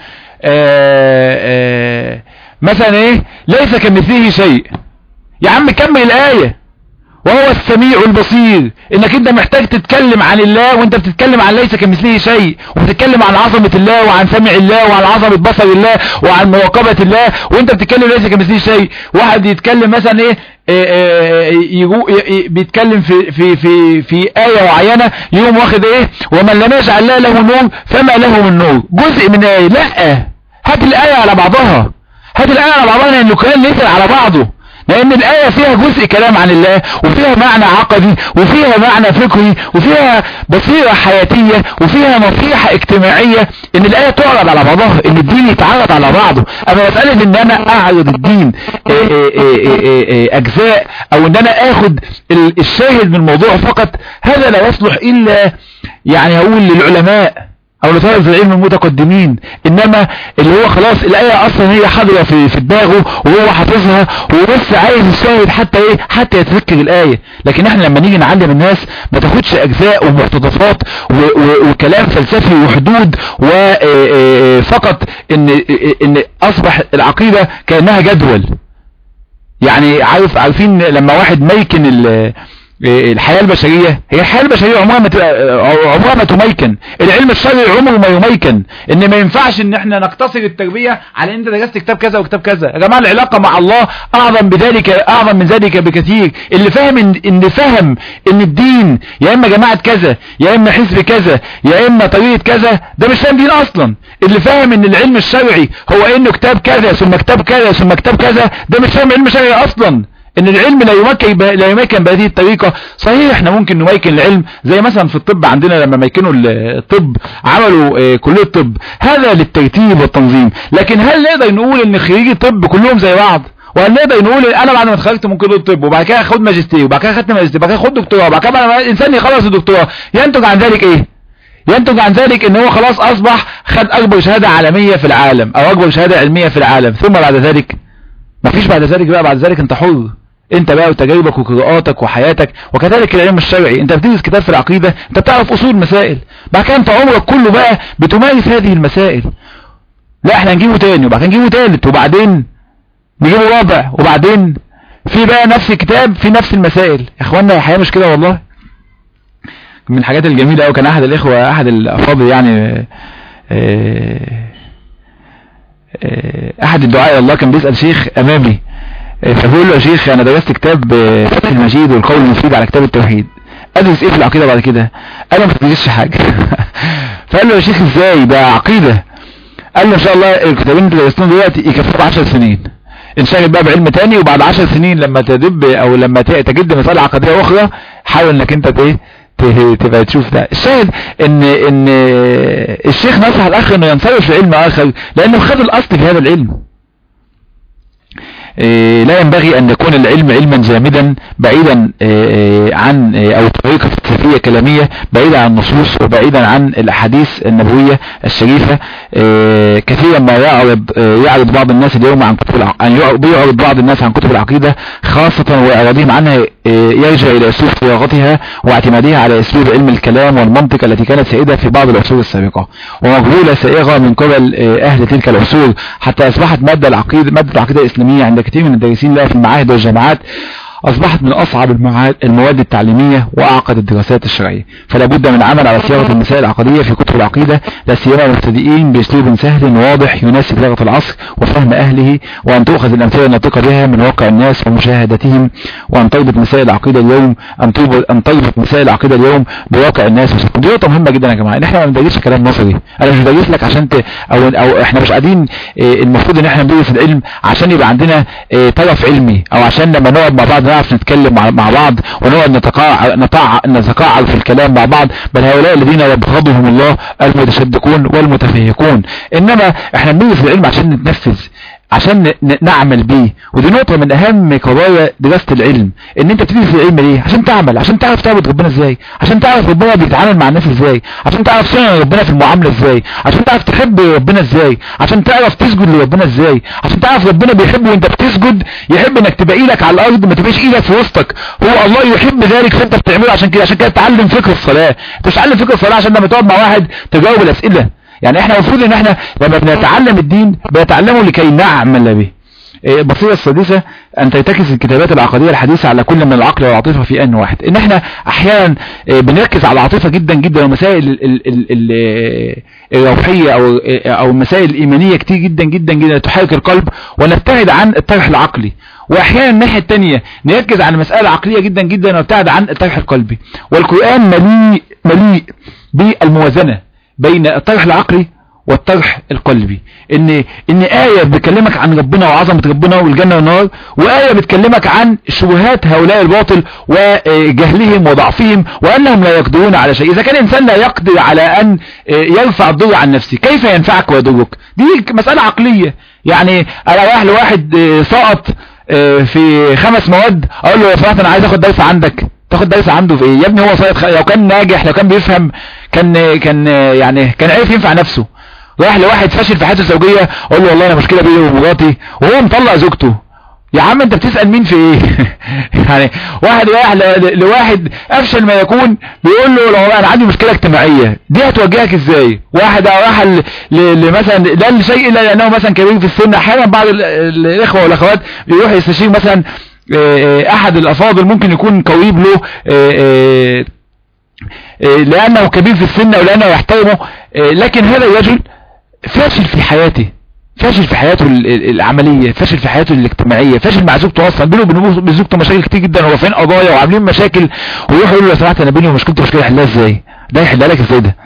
آآ آآ مثلا ايه ليس كمثله شيء يا عم كمل الآية وهو السميع البصير انك انت محتاج تتكلم عن الله وانت بتتكلم عن ليس كمثله شيء وبتتكلم عن عظمة الله وعن سمع الله وعن عظمة بصر الله وعن مراقبة الله وانت بتتكلم ليس كمثله شيء واحد يتكلم مثلا ايه إيه إيه يجو إيه بيتكلم في في في في آية معينة يقوم واخد ايه ومن لم يجعل الله له نور فما له من نور جزء من آية لا هات الآية على بعضها هات الآية على بعضها لأن الكلام ليس على بعضه لان الآية فيها جزء كلام عن الله وفيها معنى عقدي وفيها معنى فكري وفيها بصيرة حياتية وفيها نصيحة اجتماعية ان الآية تعرض على بعضها ان الدين يتعرض على بعضه اما مسألة ان انا اعرض الدين إيه إيه إيه اجزاء او ان انا اخد الشاهد من الموضوع فقط هذا لا يصلح الا يعني هقول للعلماء او لطالب العلم المتقدمين انما اللي هو خلاص الايه اصلا هي حاضره في في دماغه وهو حافظها وبس عايز يشاهد حتى ايه حتى يتذكر الايه لكن احنا لما نيجي نعلم الناس ما تاخدش اجزاء ومقتطفات وكلام فلسفي وحدود وفقط ان ان اصبح العقيده كانها جدول يعني عارف عارفين لما واحد ميكن الحياة البشرية هي الحياة البشرية عمرها ما عمرها ما تميكن العلم الشرعي عمره ما يميكن ان ما ينفعش ان احنا نقتصر التربية على ان انت درست كتاب كذا وكتاب كذا يا جماعة العلاقة مع الله اعظم بذلك اعظم من ذلك بكثير اللي فاهم ان, إن فهم ان الدين يا اما جماعة كذا يا اما حزب كذا يا اما طريقة كذا ده مش فاهم دين اصلا اللي فاهم ان العلم الشرعي هو انه كتاب كذا ثم كتاب كذا ثم كتاب كذا ده مش فاهم علم شرعي اصلا ان العلم لا يمكن لا يمكن بهذه الطريقة صحيح احنا ممكن نميكن العلم زي مثلا في الطب عندنا لما ميكنوا الطب عملوا كلية الطب هذا للترتيب والتنظيم لكن هل نقدر نقول ان خريجي الطب كلهم زي بعض وهل نقدر نقول انا بعد ما اتخرجت من كليه الطب وبعد كده اخد ماجستير وبعد كده اخدت ماجستير وبعد كده اخد دكتوراه وبعد كده بعد الانسان يخلص الدكتوراه ينتج عن ذلك ايه ينتج عن ذلك ان هو خلاص اصبح خد اكبر شهادة عالمية في العالم او اكبر شهادة علمية في العالم ثم بعد ذلك مفيش بعد ذلك بقى بعد ذلك انت حر انت بقى وتجاربك وقراءاتك وحياتك وكذلك العلم الشرعي انت بتدرس كتاب في العقيدة انت بتعرف اصول مسائل بعد كده انت عمرك كله بقى بتمارس هذه المسائل لا احنا نجيبه تاني وبعد كده نجيبه تالت وبعدين نجيبه رابع وبعدين في بقى نفس الكتاب في نفس المسائل يا اخوانا الحياة مش كده والله من الحاجات الجميلة قوي كان احد الاخوة احد الافاضل يعني اه اه احد الدعاء الى الله كان بيسأل شيخ امامي فبقول له يا شيخ انا درست كتاب فتح المجيد والقول المفيد على كتاب التوحيد ادرس ايه في العقيدة بعد كده قال له ما تدرسش حاجة فقال له يا شيخ ازاي ده عقيدة قال له ان شاء الله الكتابين اللي درستهم دلوقتي يكفوا 10 سنين انشغل بقى بعلم تاني وبعد 10 سنين لما تدب او لما تجد مسألة عقدية اخرى حاول انك انت ايه تبقى تشوف ده الشاهد ان ان الشيخ نصح الاخ انه ينصرف لعلم اخر لانه خد الاصل في هذا العلم لا ينبغي أن يكون العلم علما جامدا بعيدا عن أو طريقة فلسفية كلامية بعيدا عن النصوص وبعيدا عن الأحاديث النبوية الشريفة كثيرا ما يعرض يعرض بعض الناس اليوم عن كتب بيعرض بعض الناس عن كتب العقيدة خاصة وإعراضهم عنها يرجع إلى أسلوب صياغتها واعتمادها على أسلوب علم الكلام والمنطق التي كانت سائدة في بعض العصور السابقة ومقبولة سائغة من قبل أهل تلك العصور حتى أصبحت مادة العقيدة مادة العقيدة الإسلامية عند كثير من الدارسين لها في المعاهد والجامعات أصبحت من أصعب المواد التعليمية وأعقد الدراسات الشرعية فلا بد من العمل على صياغة المسائل العقدية في كتب العقيدة لا سيما المبتدئين بأسلوب سهل واضح يناسب لغة العصر وفهم أهله وأن تؤخذ الأمثلة الناطقة بها من واقع الناس ومشاهدتهم وأن تربط مسائل العقيدة اليوم أن تربط أن تربط مسائل العقيدة اليوم بواقع الناس دي نقطة مهمة جدا يا جماعة إن إحنا ما بندرسش كلام نظري أنا مش بدرس لك عشان ت... أو أو إحنا مش قاعدين المفروض إن إحنا ندرس العلم عشان يبقى عندنا طرف علمي أو عشان لما نقعد مع بعض نعرف نتكلم مع, مع بعض ونقعد نتقاعر نتقاعر نتقاعر في الكلام مع بعض بل هؤلاء الذين يبغضهم الله المتشدقون والمتفهقون انما احنا بندرس العلم عشان نتنفذ عشان نعمل بيه ودي نقطة من اهم قضايا دراسة العلم ان انت تدرس العلم ليه عشان تعمل عشان تعرف تعبد ربنا ازاي عشان تعرف ربنا بيتعامل مع الناس ازاي عشان تعرف سنن ربنا في المعاملة ازاي عشان تعرف تحب ربنا ازاي عشان تعرف تسجد لربنا ازاي عشان تعرف ربنا بيحب وانت بتسجد يحب انك تبقى ايدك على الارض ما تبقاش ايدك في وسطك هو الله يحب ذلك فانت بتعمله عشان كده عشان كده تعلم فكر الصلاة انت مش تعلم فكر الصلاة عشان لما تقعد مع واحد تجاوب الاسئلة يعني احنا المفروض ان احنا لما بنتعلم الدين بنتعلمه لكي نعمل به إيه، البصيرة السادسة أن ترتكز الكتابات العقدية الحديثة على كل من العقل والعاطفة في آن واحد إن إحنا أحيانا إيه، بنركز على العاطفة جدا جدا ومسائل ال- ال- ال- ال- الروحية أو أو المسائل الإيمانية كتير جدا جدا جدا تحرك القلب ونبتعد عن الطرح العقلي واحيانا الناحية التانية نركز على مسألة عقلية جدا جدا ونبتعد عن الطرح القلبي والقرآن مليء مليء بالموازنة بين الطرح العقلي والطرح القلبي ان ان آية بتكلمك عن ربنا وعظمة ربنا والجنة والنار وآية بتكلمك عن شبهات هؤلاء الباطل وجهلهم وضعفهم وأنهم لا يقدرون على شيء إذا كان إنسان لا يقدر على أن يرفع الضر عن نفسه كيف ينفعك ويضرك دي مسألة عقلية يعني أنا رايح لواحد سقط في خمس مواد أقول له يا سمحت أنا عايز أخد درس عندك تاخد درس عنده في ايه يا ابني هو ساقط خ... لو كان ناجح لو كان بيفهم كان كان يعني كان عارف ينفع نفسه رايح لواحد فاشل في حياته الزوجيه اقول له والله انا مشكله بيني ومراتي وهو مطلق زوجته يا عم انت بتسأل مين في ايه يعني واحد رايح ل... لواحد افشل ما يكون بيقول له لو انا عندي مشكله اجتماعيه دي هتوجهك ازاي واحد راح ل... ل... مثلا لا لشيء الا لانه مثلا كبير في السن احيانا بعض ال... الاخوه والاخوات بيروح يستشير مثلا احد الافاضل ممكن يكون قريب له لانه كبير في السن او لانه يحترمه لكن هذا الرجل فاشل في حياته فاشل في حياته العملية فاشل في حياته الاجتماعية فاشل مع زوجته اصلا بينه وبين زوجته مشاكل كتير جدا ورافعين قضايا وعاملين مشاكل ويروح يقول له لو سمحت انا بيني ومشكلتي مشكله احلها ازاي ده يحلها لك ازاي ده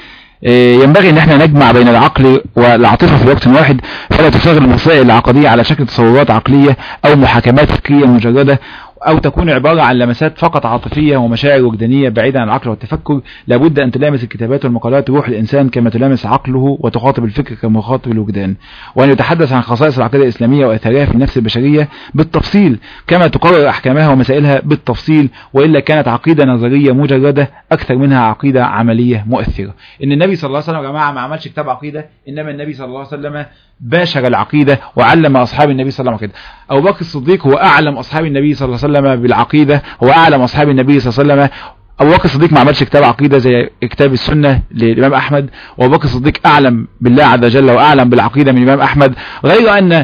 ينبغي ان احنا نجمع بين العقل والعاطفة في وقت واحد فلا تصاغ المسائل العقدية على شكل تصورات عقلية او محاكمات فكرية مجردة او تكون عبارة عن لمسات فقط عاطفية ومشاعر وجدانية بعيدة عن العقل والتفكر لابد ان تلامس الكتابات والمقالات روح الانسان كما تلامس عقله وتخاطب الفكر كما يخاطب الوجدان وان يتحدث عن خصائص العقيدة الاسلامية واثارها في النفس البشرية بالتفصيل كما تقرر احكامها ومسائلها بالتفصيل والا كانت عقيدة نظرية مجردة اكثر منها عقيدة عملية مؤثرة ان النبي صلى الله عليه وسلم يا جماعة ما عملش كتاب عقيدة انما النبي صلى الله عليه وسلم باشر العقيدة وعلم أصحاب النبي صلى الله عليه وسلم أبو بكر الصديق هو أعلم أصحاب النبي صلى الله عليه وسلم بالعقيدة هو أعلم أصحاب النبي صلى الله عليه وسلم أبو بكر الصديق ما عملش كتاب عقيدة زي كتاب السنة للإمام أحمد وأبو بكر الصديق أعلم بالله عز وجل وأعلم بالعقيدة من الإمام أحمد غير أن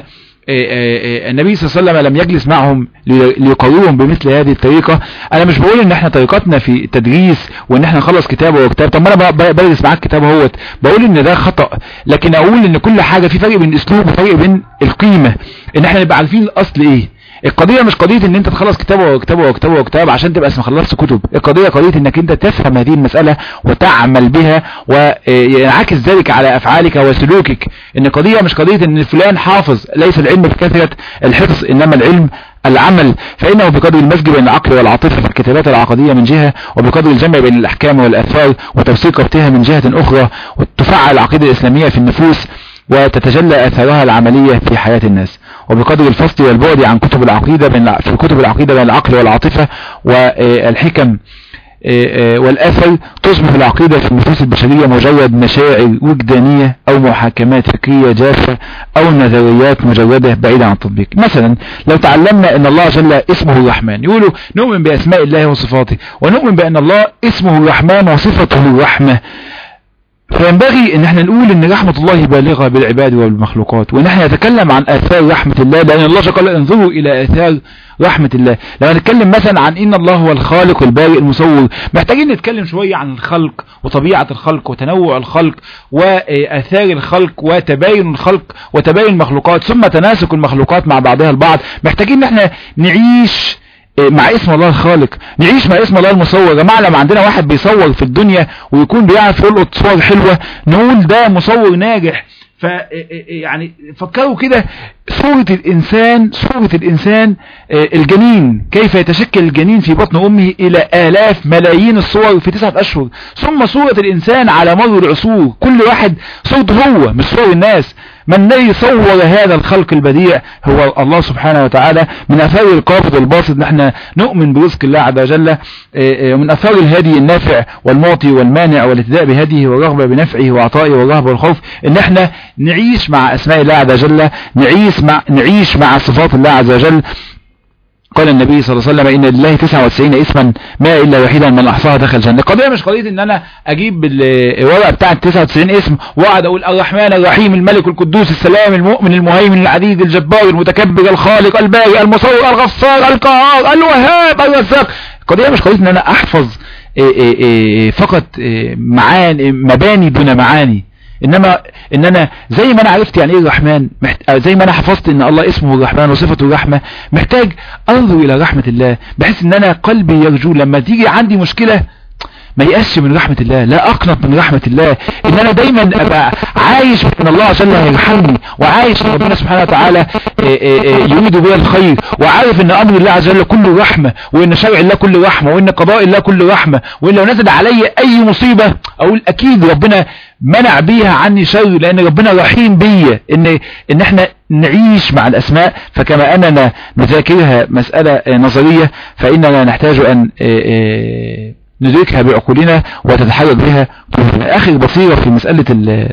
النبي صلى الله عليه وسلم لم يجلس معهم ليقررهم بمثل هذه الطريقة انا مش بقول ان احنا طريقتنا في التدريس وان احنا نخلص كتاب وكتاب طب ما انا بدرس معاك كتاب اهوت بقول ان ده خطأ لكن اقول ان كل حاجة في فرق بين الاسلوب وفرق بين القيمة ان احنا نبقى عارفين الاصل ايه القضية مش قضية ان انت تخلص كتاب وكتاب وكتاب وكتاب عشان تبقى اسم خلصت كتب القضية قضية انك انت تفهم هذه المسألة وتعمل بها وينعكس ذلك على افعالك وسلوكك ان القضية مش قضية ان فلان حافظ ليس العلم بكثرة الحفظ انما العلم العمل فإنه بقدر المزج بين العقل والعاطفة في الكتابات العقدية من جهة وبقدر الجمع بين الأحكام والأثار وتوثيق ربطها من جهة أخرى وتفعل العقيدة الإسلامية في النفوس وتتجلى أثرها العملية في حياة الناس وبقدر الفصل والبعد عن كتب العقيدة بين في كتب العقيدة بين العقل والعاطفة والحكم والأثر تصبح العقيدة في النفوس البشرية مجرد مشاعر وجدانية أو محاكمات فكرية جافة أو نظريات مجردة بعيدة عن التطبيق مثلا لو تعلمنا أن الله جل اسمه الرحمن يقولوا نؤمن بأسماء الله وصفاته ونؤمن بأن الله اسمه الرحمن وصفته الرحمة فينبغي ان احنا نقول ان رحمة الله بالغة بالعباد والمخلوقات وان احنا نتكلم عن اثار رحمة الله لان الله قال انظروا الى اثار رحمة الله لما نتكلم مثلا عن ان الله هو الخالق البارئ المصور محتاجين نتكلم شوية عن الخلق وطبيعة الخلق وتنوع الخلق واثار الخلق وتباين الخلق وتباين المخلوقات ثم تناسق المخلوقات مع بعضها البعض محتاجين ان احنا نعيش مع اسم الله الخالق نعيش مع اسم الله المصور يا جماعه لما عندنا واحد بيصور في الدنيا ويكون بيعرف يلقط صور حلوه نقول ده مصور ناجح ف يعني فكروا كده صورة الإنسان صورة الإنسان الجنين كيف يتشكل الجنين في بطن أمه إلى آلاف ملايين الصور في تسعة أشهر ثم صورة الإنسان على مر العصور كل واحد صورته هو مش صور الناس من الذي صور هذا الخلق البديع هو الله سبحانه وتعالى من أثار القابض الباسط نحن نؤمن برزق الله عز وجل من أثار الهادي النافع والمعطي والمانع والاتداء بهديه والرغبة بنفعه وعطائه والرهبة والخوف ان احنا نعيش مع أسماء الله عز وجل نعيش مع, نعيش مع صفات الله عز وجل قال النبي صلى الله عليه وسلم ان لله 99 اسما ما الا وحيدا من احصاها دخل الجنه القضيه مش قضيه ان انا اجيب الورقه بتاعه 99 اسم واقعد اقول الرحمن الرحيم الملك القدوس السلام المؤمن المهيمن العزيز الجبار المتكبر الخالق البارئ المصور الغفار القهار الوهاب الرزاق القضيه مش قضيه ان انا احفظ إيه إيه إيه فقط معاني مباني دون معاني انما ان انا زي ما انا عرفت يعني ايه الرحمن محت... زي ما انا حفظت ان الله اسمه الرحمن وصفته الرحمة محتاج انظر الى رحمة الله بحيث ان انا قلبي يرجو لما تيجي عندي مشكلة ما يقسش من رحمة الله لا اقنط من رحمة الله ان انا دايما ابقى عايش ان الله عز وجل هيرحمني وعايش ان ربنا سبحانه وتعالى يريد بي الخير وعارف ان امر الله عز وجل كله رحمة وان شرع الله كله رحمة وان قضاء الله كله رحمة وان لو نزل علي اي مصيبة اقول اكيد ربنا منع بيها عني شر لان ربنا رحيم بيا ان ان احنا نعيش مع الاسماء فكما اننا نذاكرها مسألة نظرية فاننا نحتاج ان ندركها بعقولنا وتتحرك بها اخر بصيرة في مسألة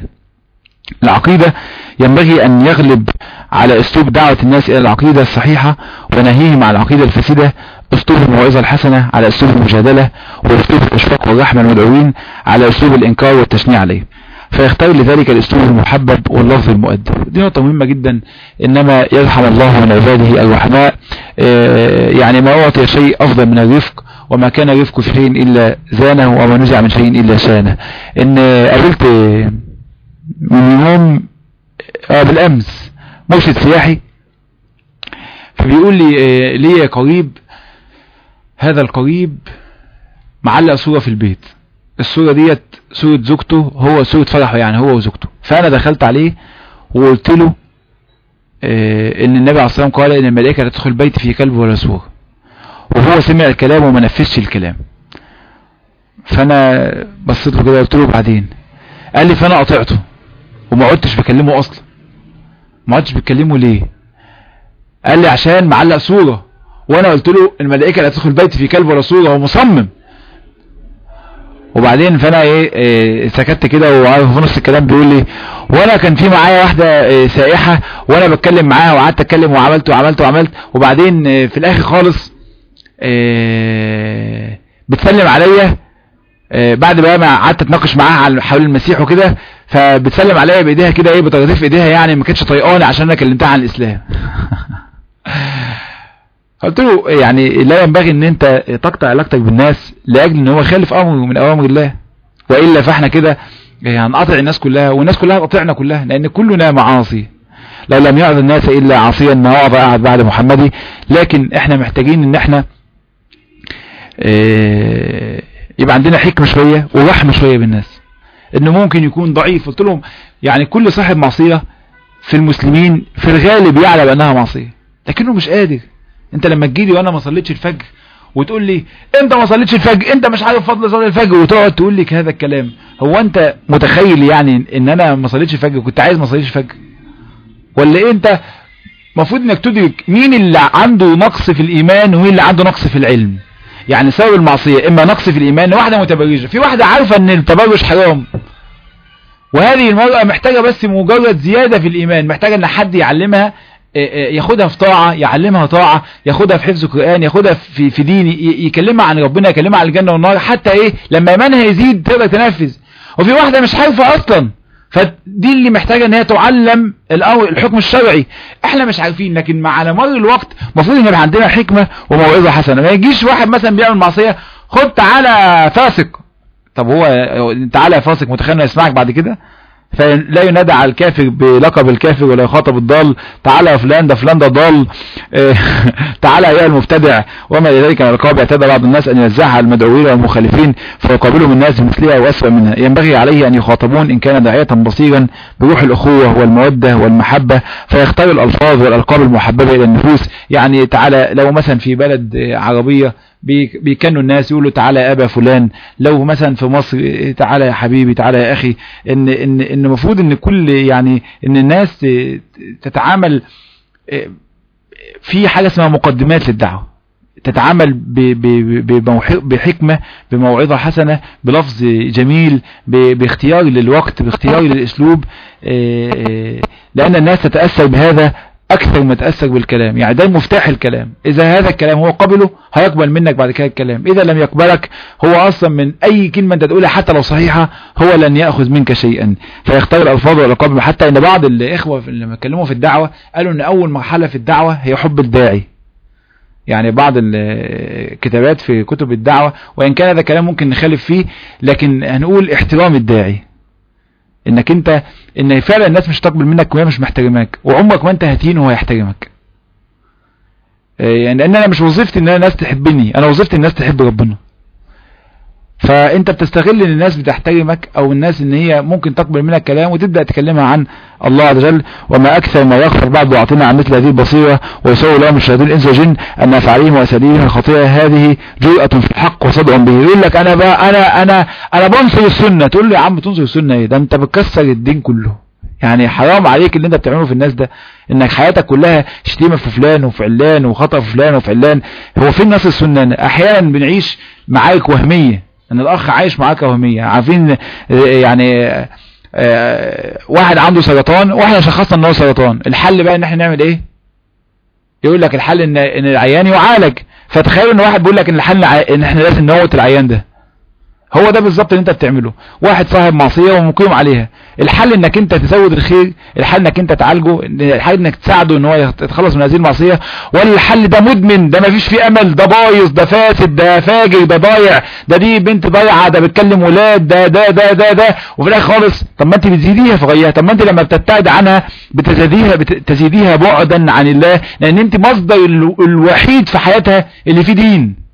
العقيدة ينبغي ان يغلب على اسلوب دعوة الناس الى العقيدة الصحيحة ونهيهم عن العقيدة الفاسدة اسلوب الموعظة الحسنة على اسلوب المجادلة واسلوب الاشفاق والرحمة المدعوين على اسلوب الانكار والتشنيع عليه فيختار لذلك الاسلوب المحبب واللفظ المؤدب دي نقطة مهمة جدا انما يرحم الله من عباده الرحماء يعني ما اعطي شيء افضل من الرفق وما كان رفق في شيء الا زانه وما نزع من شيء الا شانه ان قابلت من يوم آه بالامس مرشد سياحي فبيقول لي آه ليه قريب هذا القريب معلق صورة في البيت الصورة ديت صورة زوجته هو صورة فرحه يعني هو وزوجته فانا دخلت عليه وقلت له آه ان النبي عليه الصلاة والسلام قال ان الملائكة لا تدخل بيت فيه كلب ولا صور وهو سمع الكلام وما نفذش الكلام فانا بصيت له كده قلت له بعدين قال لي فانا قطعته وما عدتش بكلمه اصلا ما عدتش بكلمه ليه قال لي عشان معلق صورة وانا قلت له الملائكة لا تدخل بيت في كلب ولا صورة هو مصمم وبعدين فانا ايه, إيه سكت كده وعارف في نص الكلام بيقول لي وانا كان في معايا واحدة إيه سائحة وانا بتكلم معاها وقعدت اتكلم وعملت وعملت وعملت وبعدين إيه في الاخر خالص إيه بتسلم عليا إيه بعد بقى ما قعدت اتناقش معاها على حول المسيح وكده فبتسلم عليا بايديها كده ايه بتغذف ايديها يعني ما كانتش طايقاني عشان انا كلمتها عن الاسلام قلت له يعني لا ينبغي ان انت تقطع علاقتك بالناس لاجل ان هو خالف امر من اوامر الله والا فاحنا كده هنقطع يعني الناس كلها والناس كلها هتقطعنا كلها لان كلنا معاصي لو لم يعظ الناس الا عاصيا ما وعظ احد بعد محمد لكن احنا محتاجين ان احنا اه يبقى عندنا حكمة شوية ورحمة شوية بالناس انه ممكن يكون ضعيف قلت لهم يعني كل صاحب معصية في المسلمين في الغالب يعلم انها معصية لكنه مش قادر انت لما تجيلي وانا ما صليتش الفجر وتقول لي انت ما صليتش الفجر انت مش عارف فضل صلاه الفجر وتقعد تقول لي هذا الكلام هو انت متخيل يعني ان انا ما صليتش الفجر كنت عايز ما صليتش الفجر ولا ايه انت المفروض انك تدرك مين اللي عنده نقص في الايمان ومين اللي عنده نقص في العلم يعني سبب المعصية اما نقص في الايمان واحدة متبرجة في واحدة عارفة ان التبرج حرام وهذه المرأة محتاجة بس مجرد زيادة في الايمان محتاجة ان حد يعلمها ياخدها في طاعة يعلمها طاعة ياخدها في حفظ القرآن ياخدها في في دين يكلمها عن ربنا يكلمها عن الجنة والنار حتى ايه لما ايمانها يزيد تقدر تنفذ وفي واحدة مش عارفة اصلا فدي اللي محتاجة ان هي تعلم الحكم الشرعي احنا مش عارفين لكن مع على مر الوقت المفروض ان يبقى عندنا حكمة وموعظة حسنة ما يجيش واحد مثلا بيعمل معصية خد تعالى فاسق طب هو تعالى يا فاسق متخيل يسمعك بعد كده فلا ينادى على الكافر بلقب الكافر ولا يخاطب الضال تعالى يا فلان ده فلان ده ضال اه تعالى يا المبتدع وما لذلك من القاب اعتدى بعض الناس ان ينزعها على المدعوين والمخالفين فيقابلهم الناس بمثلها واسوأ منها ينبغي عليه ان يخاطبون ان كان داعية بصيرا بروح الاخوة والمودة والمحبة فيختار الالفاظ والالقاب المحببة الى النفوس يعني تعالى لو مثلا في بلد عربية بيكنوا الناس يقولوا تعالى يا ابا فلان لو مثلا في مصر تعالى يا حبيبي تعالى يا اخي ان ان ان المفروض ان كل يعني ان الناس تتعامل في حاجة اسمها مقدمات للدعوة تتعامل بحكمة بموعظة حسنة بلفظ جميل باختيار للوقت باختيار للاسلوب لان الناس تتأثر بهذا اكثر ما تأثر بالكلام يعني ده مفتاح الكلام اذا هذا الكلام هو قبله هيقبل منك بعد كده الكلام اذا لم يقبلك هو اصلا من اي كلمة انت تقولها حتى لو صحيحة هو لن يأخذ منك شيئا فيختار الالفاظ والالقاب حتى ان بعض الاخوة لما اتكلموا في الدعوة قالوا ان اول مرحلة في الدعوة هي حب الداعي يعني بعض الكتابات في كتب الدعوة وإن كان هذا كلام ممكن نخالف فيه لكن هنقول احترام الداعي انك انت ان فعلا الناس مش تقبل منك وهي مش محترماك وعمرك ما انت هتين وهو يحترمك يعني لان انا مش وظيفتي ان الناس تحبني انا وظيفتي الناس تحب ربنا فانت بتستغل ان الناس بتحترمك او الناس ان هي ممكن تقبل منك كلام وتبدأ تكلمها عن الله عز وجل وما اكثر ما يغفر بعض وعطينا عن مثل هذه البصيرة ويسوي لهم الشياطين الانس والجن ان افعالهم واساليبهم الخطيئة هذه جرأة في الحق وصدع به يقول لك انا بقى انا انا انا بنصر السنة تقول له يا عم تنصر السنة ايه ده انت بتكسر الدين كله يعني حرام عليك اللي انت بتعمله في الناس ده انك حياتك كلها شتيمة في فلان وفي علان وخطأ في فلان وفي علان هو فين نصر السنة احيانا بنعيش معارك وهمية ان الاخ عايش معاك وهمية عارفين يعني واحد عنده سرطان واحنا شخصنا ان هو سرطان الحل بقى ان احنا نعمل ايه يقول لك الحل ان ان العيان يعالج فتخيلوا ان واحد بيقول لك ان الحل ان احنا لازم نموت العيان ده هو ده بالظبط اللي انت بتعمله واحد صاحب معصية ومقيم عليها الحل انك انت تزود الخير الحل انك انت تعالجه الحل انك تساعده ان هو يتخلص من هذه المعصية ولا الحل ده مدمن ده مفيش فيه امل ده بايظ ده فاسد ده فاجر ده ضايع ده دي بنت ضايعة ده بتكلم ولاد ده ده ده ده ده وفي الاخر خالص طب ما انت بتزيديها في غيها طب ما انت لما بتبتعد عنها بتزيديها بتزيديها بعدا عن الله لان انت مصدر الوحيد في حياتها اللي فيه دين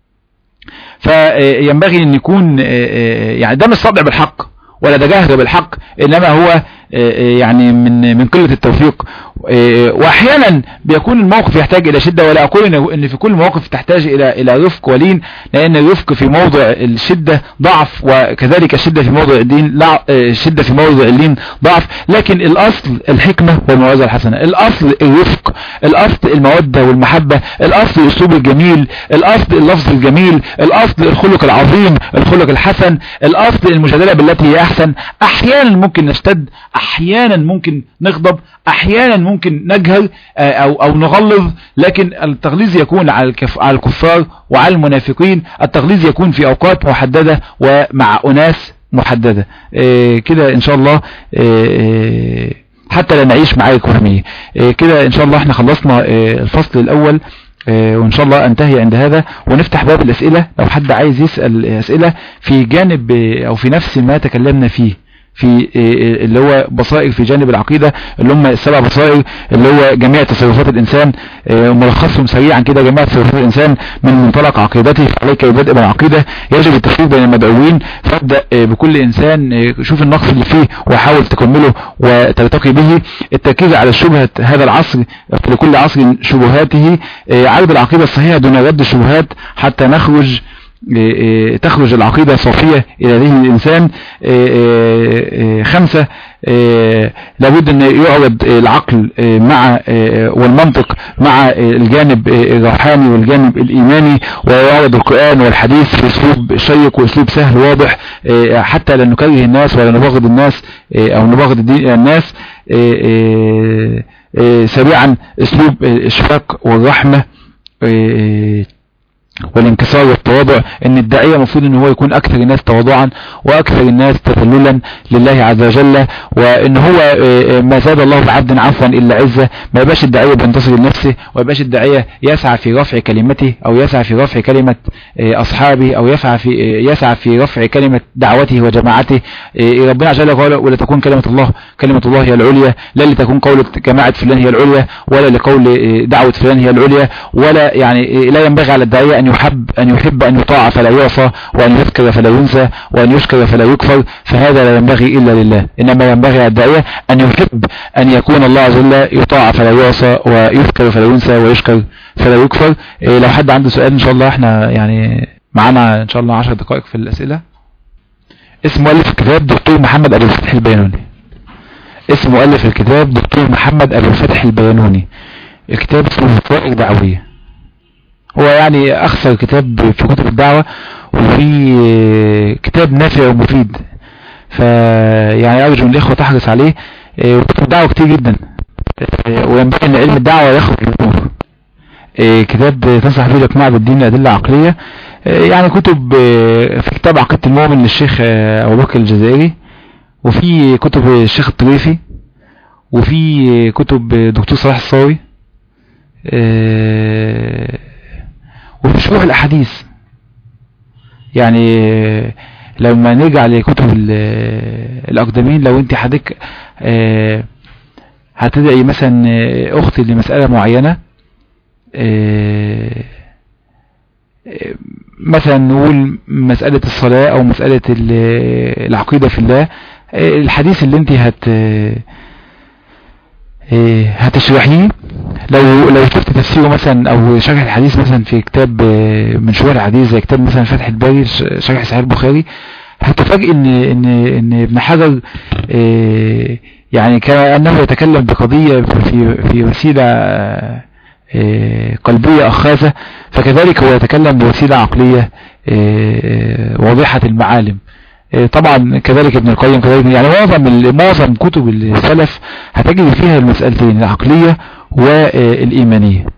فينبغي ان يكون يعني ده مش صدع بالحق ولا ده جهر بالحق انما هو يعني من من قلة التوفيق واحيانا بيكون الموقف يحتاج الى شدة ولا اقول ان في كل موقف تحتاج الى الى رفق ولين لان الرفق في موضع الشدة ضعف وكذلك الشدة في موضع الدين لا الشدة في موضع اللين ضعف لكن الاصل الحكمة والموعظة الحسنة الاصل الرفق الاصل المودة والمحبة الاصل الاسلوب الجميل الاصل اللفظ الجميل الاصل الخلق العظيم الخلق الحسن الاصل المجادلة بالتي هي احسن احيانا ممكن نشتد احيانا ممكن نغضب احيانا ممكن نجهل او او نغلظ لكن التغليظ يكون على على الكفار وعلى المنافقين التغليظ يكون في اوقات محددة ومع اناس محددة كده ان شاء الله حتى لا نعيش معاك وهمية كده ان شاء الله احنا خلصنا الفصل الاول وان شاء الله انتهي عند هذا ونفتح باب الاسئلة لو حد عايز يسأل اسئلة في جانب او في نفس ما تكلمنا فيه في اللي هو بصائر في جانب العقيدة اللي هم السبع بصائر اللي هو جميع تصرفات الإنسان ملخصهم سريعا كده جميع تصرفات الإنسان من منطلق عقيدته عليك البدء بالعقيدة يجب التفريق بين المدعوين فابدأ بكل إنسان شوف النقص اللي فيه وحاول تكمله وترتقي به التركيز على الشبهة هذا العصر لكل عصر شبهاته عرض العقيدة الصحيحة دون رد الشبهات حتى نخرج تخرج العقيدة صافية إلى ذهن الإنسان خمسة لابد أن يعرض العقل مع والمنطق مع الجانب الروحاني والجانب الإيماني ويعرض القرآن والحديث في أسلوب شيق وأسلوب سهل واضح حتى لا نكره الناس ولا نبغض الناس أو نبغض الناس سريعا أسلوب الإشفاق والرحمة والانكسار والتواضع ان الداعية المفروض ان هو يكون اكثر الناس تواضعا واكثر الناس تذللا لله عز وجل وان هو ما زاد الله بعبد عفوا الا عزة ما يبقاش الداعية بينتصر لنفسه ويبقاش الداعية يسعى في رفع كلمته او يسعى في رفع كلمة اصحابه او يسعى في يسعى في رفع كلمة دعوته وجماعته ربنا عز وجل قال ولا تكون كلمة الله كلمة الله هي العليا لا لتكون قولة جماعة فلان هي العليا ولا لقول دعوة فلان هي العليا ولا يعني لا ينبغي على الداعية أن يحب أن يحب أن يطاع فلا يعصى وأن يذكر فلا ينسى وأن يشكر فلا يكفر فهذا لا ينبغي إلا لله إنما ينبغي على الداعية أن يحب أن يكون الله عز وجل يطاع فلا يعصى ويذكر فلا ينسى ويشكر فلا يكفر إيه لو حد عنده سؤال إن شاء الله احنا يعني معنا إن شاء الله عشر دقائق في الأسئلة اسم مؤلف الكتاب دكتور محمد أبو الفتح البيانوني اسم مؤلف الكتاب دكتور محمد أبو الفتح البيانوني الكتاب اسمه فوائد دعوية هو يعني اخسر كتاب في كتب الدعوة وفي كتاب نافع ومفيد فيعني ارجو من الاخوة تحرص عليه وكتب الدعوة كتير جدا آه، وينبغي ان علم الدعوة يخرج للنور آه، كتاب تنصح فيه الاقناع بالدين لأدلة عقلية آه، يعني كتب آه، في كتاب عقيدة المؤمن للشيخ آه، أبو بكر الجزائري وفي كتب الشيخ الطريفي وفي كتب دكتور صلاح الصاوي آه، وفي شروح الأحاديث يعني آه، لما نرجع لكتب ال- الأقدمين لو انت حضرتك آه، هتدعي مثلا آه، أخت لمسألة معينة آه، آه، مثلا نقول مسألة الصلاة أو مسألة ال- العقيدة في الله آه، الحديث اللي انت هت آه، هتشرحيه لو لو شفت تفسيره مثلا او شرح الحديث مثلا في كتاب آه، من شروح الحديث زي كتاب مثلا فتح الباري ش- شرح صحيح البخاري هتفاجئ ان ان ان ابن حجر آه، يعني كانه يتكلم بقضيه في في وسيله آه، آه، قلبيه اخاذه فكذلك هو يتكلم بوسيله عقليه آه، واضحه المعالم آه، طبعا كذلك ابن القيم كذلك يعني معظم ال- معظم كتب السلف هتجد فيها المسألتين العقلية والإيمانية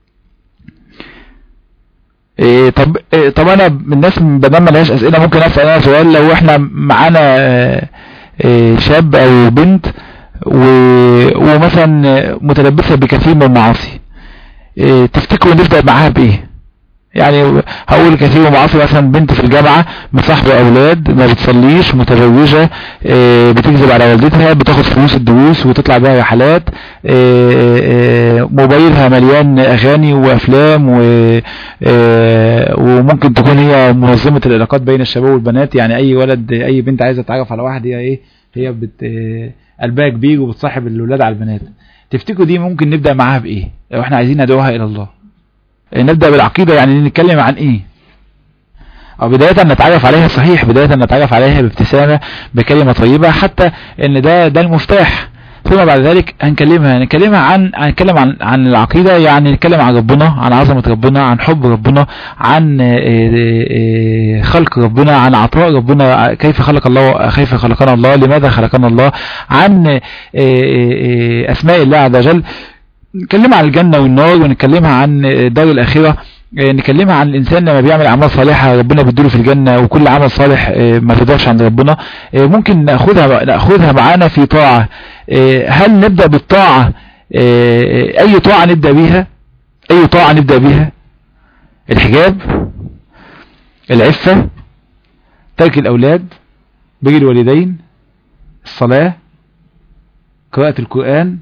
إيه طب إيه طب انا من الناس بدل ما لهاش اسئله ممكن اسال انا سؤال لو احنا معانا آه، آه، شاب او بنت و- ومثلا آه، متلبسه بكثير من المعاصي إيه تفتكروا نبدا معاها بايه يعني هقول كثير معاصي مثلا بنت في الجامعة مصاحبة اولاد ما بتصليش متزوجة آه، بتكذب على والدتها بتاخد فلوس الدروس وتطلع بيها رحلات آه، آه، موبايلها مليان اغاني وافلام و آه، وممكن تكون هي منظمة العلاقات بين الشباب والبنات يعني اي ولد اي بنت عايزة تتعرف على واحد هي ايه هي بت آه، قلبها كبير وبتصاحب الولاد على البنات تفتكروا دي ممكن نبدأ معاها بايه لو احنا عايزين ندعوها الى الله نبدأ بالعقيدة يعني نتكلم عن ايه او بداية نتعرف عليها صحيح بداية نتعرف عليها بابتسامة بكلمة طيبة حتى ان ده ده المفتاح ثم بعد ذلك هنكلمها نكلمها عن هنتكلم عن عن العقيدة يعني نتكلم عن ربنا عن عظمة ربنا عن حب ربنا عن آه، آه، آه، خلق ربنا عن عطاء ربنا كيف خلق الله كيف خلقنا الله لماذا خلقنا الله عن آه، آه، آه، اسماء الله عز وجل نتكلمها عن الجنة والنار ونتكلمها عن دار الآخرة آه، نكلمها عن الإنسان لما بيعمل أعمال صالحة ربنا بيديله في الجنة وكل عمل صالح آه، ما تقدرش عند ربنا آه، ممكن نأخذها نأخذها معانا في طاعة آه، هل نبدأ بالطاعة آه، أي طاعة نبدأ بيها أي طاعة نبدأ بيها الحجاب العفة ترك الأولاد بر الوالدين الصلاة قراءة القرآن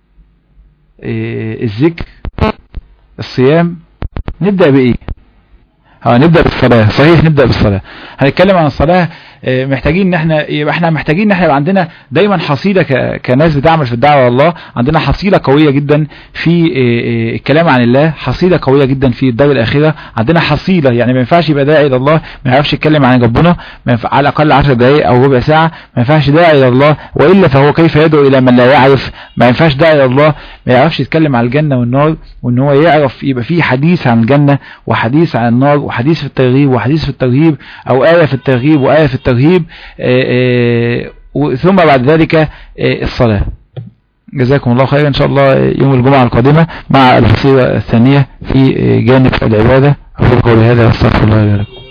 إيه، الذكر الصيام نبدأ بإيه اه نبدأ بالصلاة صحيح نبدأ بالصلاة هنتكلم عن الصلاة آه، محتاجين ان احنا يبقى احنا محتاجين ان احنا يبقى عندنا دايما حصيلة ك- كناس بتعمل في الدعوة الله عندنا حصيلة قوية جدا في آه، آه، الكلام عن الله حصيلة قوية جدا في الدار الأخيرة عندنا حصيلة يعني ما ينفعش يبقى داعي إلى الله ما يعرفش يتكلم عن ربنا ما ينفع على الأقل 10 دقائق أو ربع ساعة ما ينفعش داعي إلى الله وإلا فهو كيف يدعو إلى من لا يعرف ما ينفعش داعي إلى الله ما يعرفش يتكلم عن الجنة والنار وإن هو يعرف يبقى فيه حديث عن الجنة وحديث عن النار وحديث في الترغيب وحديث في الترهيب أو آية في الترغيب وآية في الترهيب آه، آه، و- ثم بعد ذلك آه، الصلاة جزاكم الله خيرا إن شاء الله يوم الجمعة القادمة مع الفصيلة الثانية في آه، جانب العبادة أقول قولي هذا واستغفر الله لي ولكم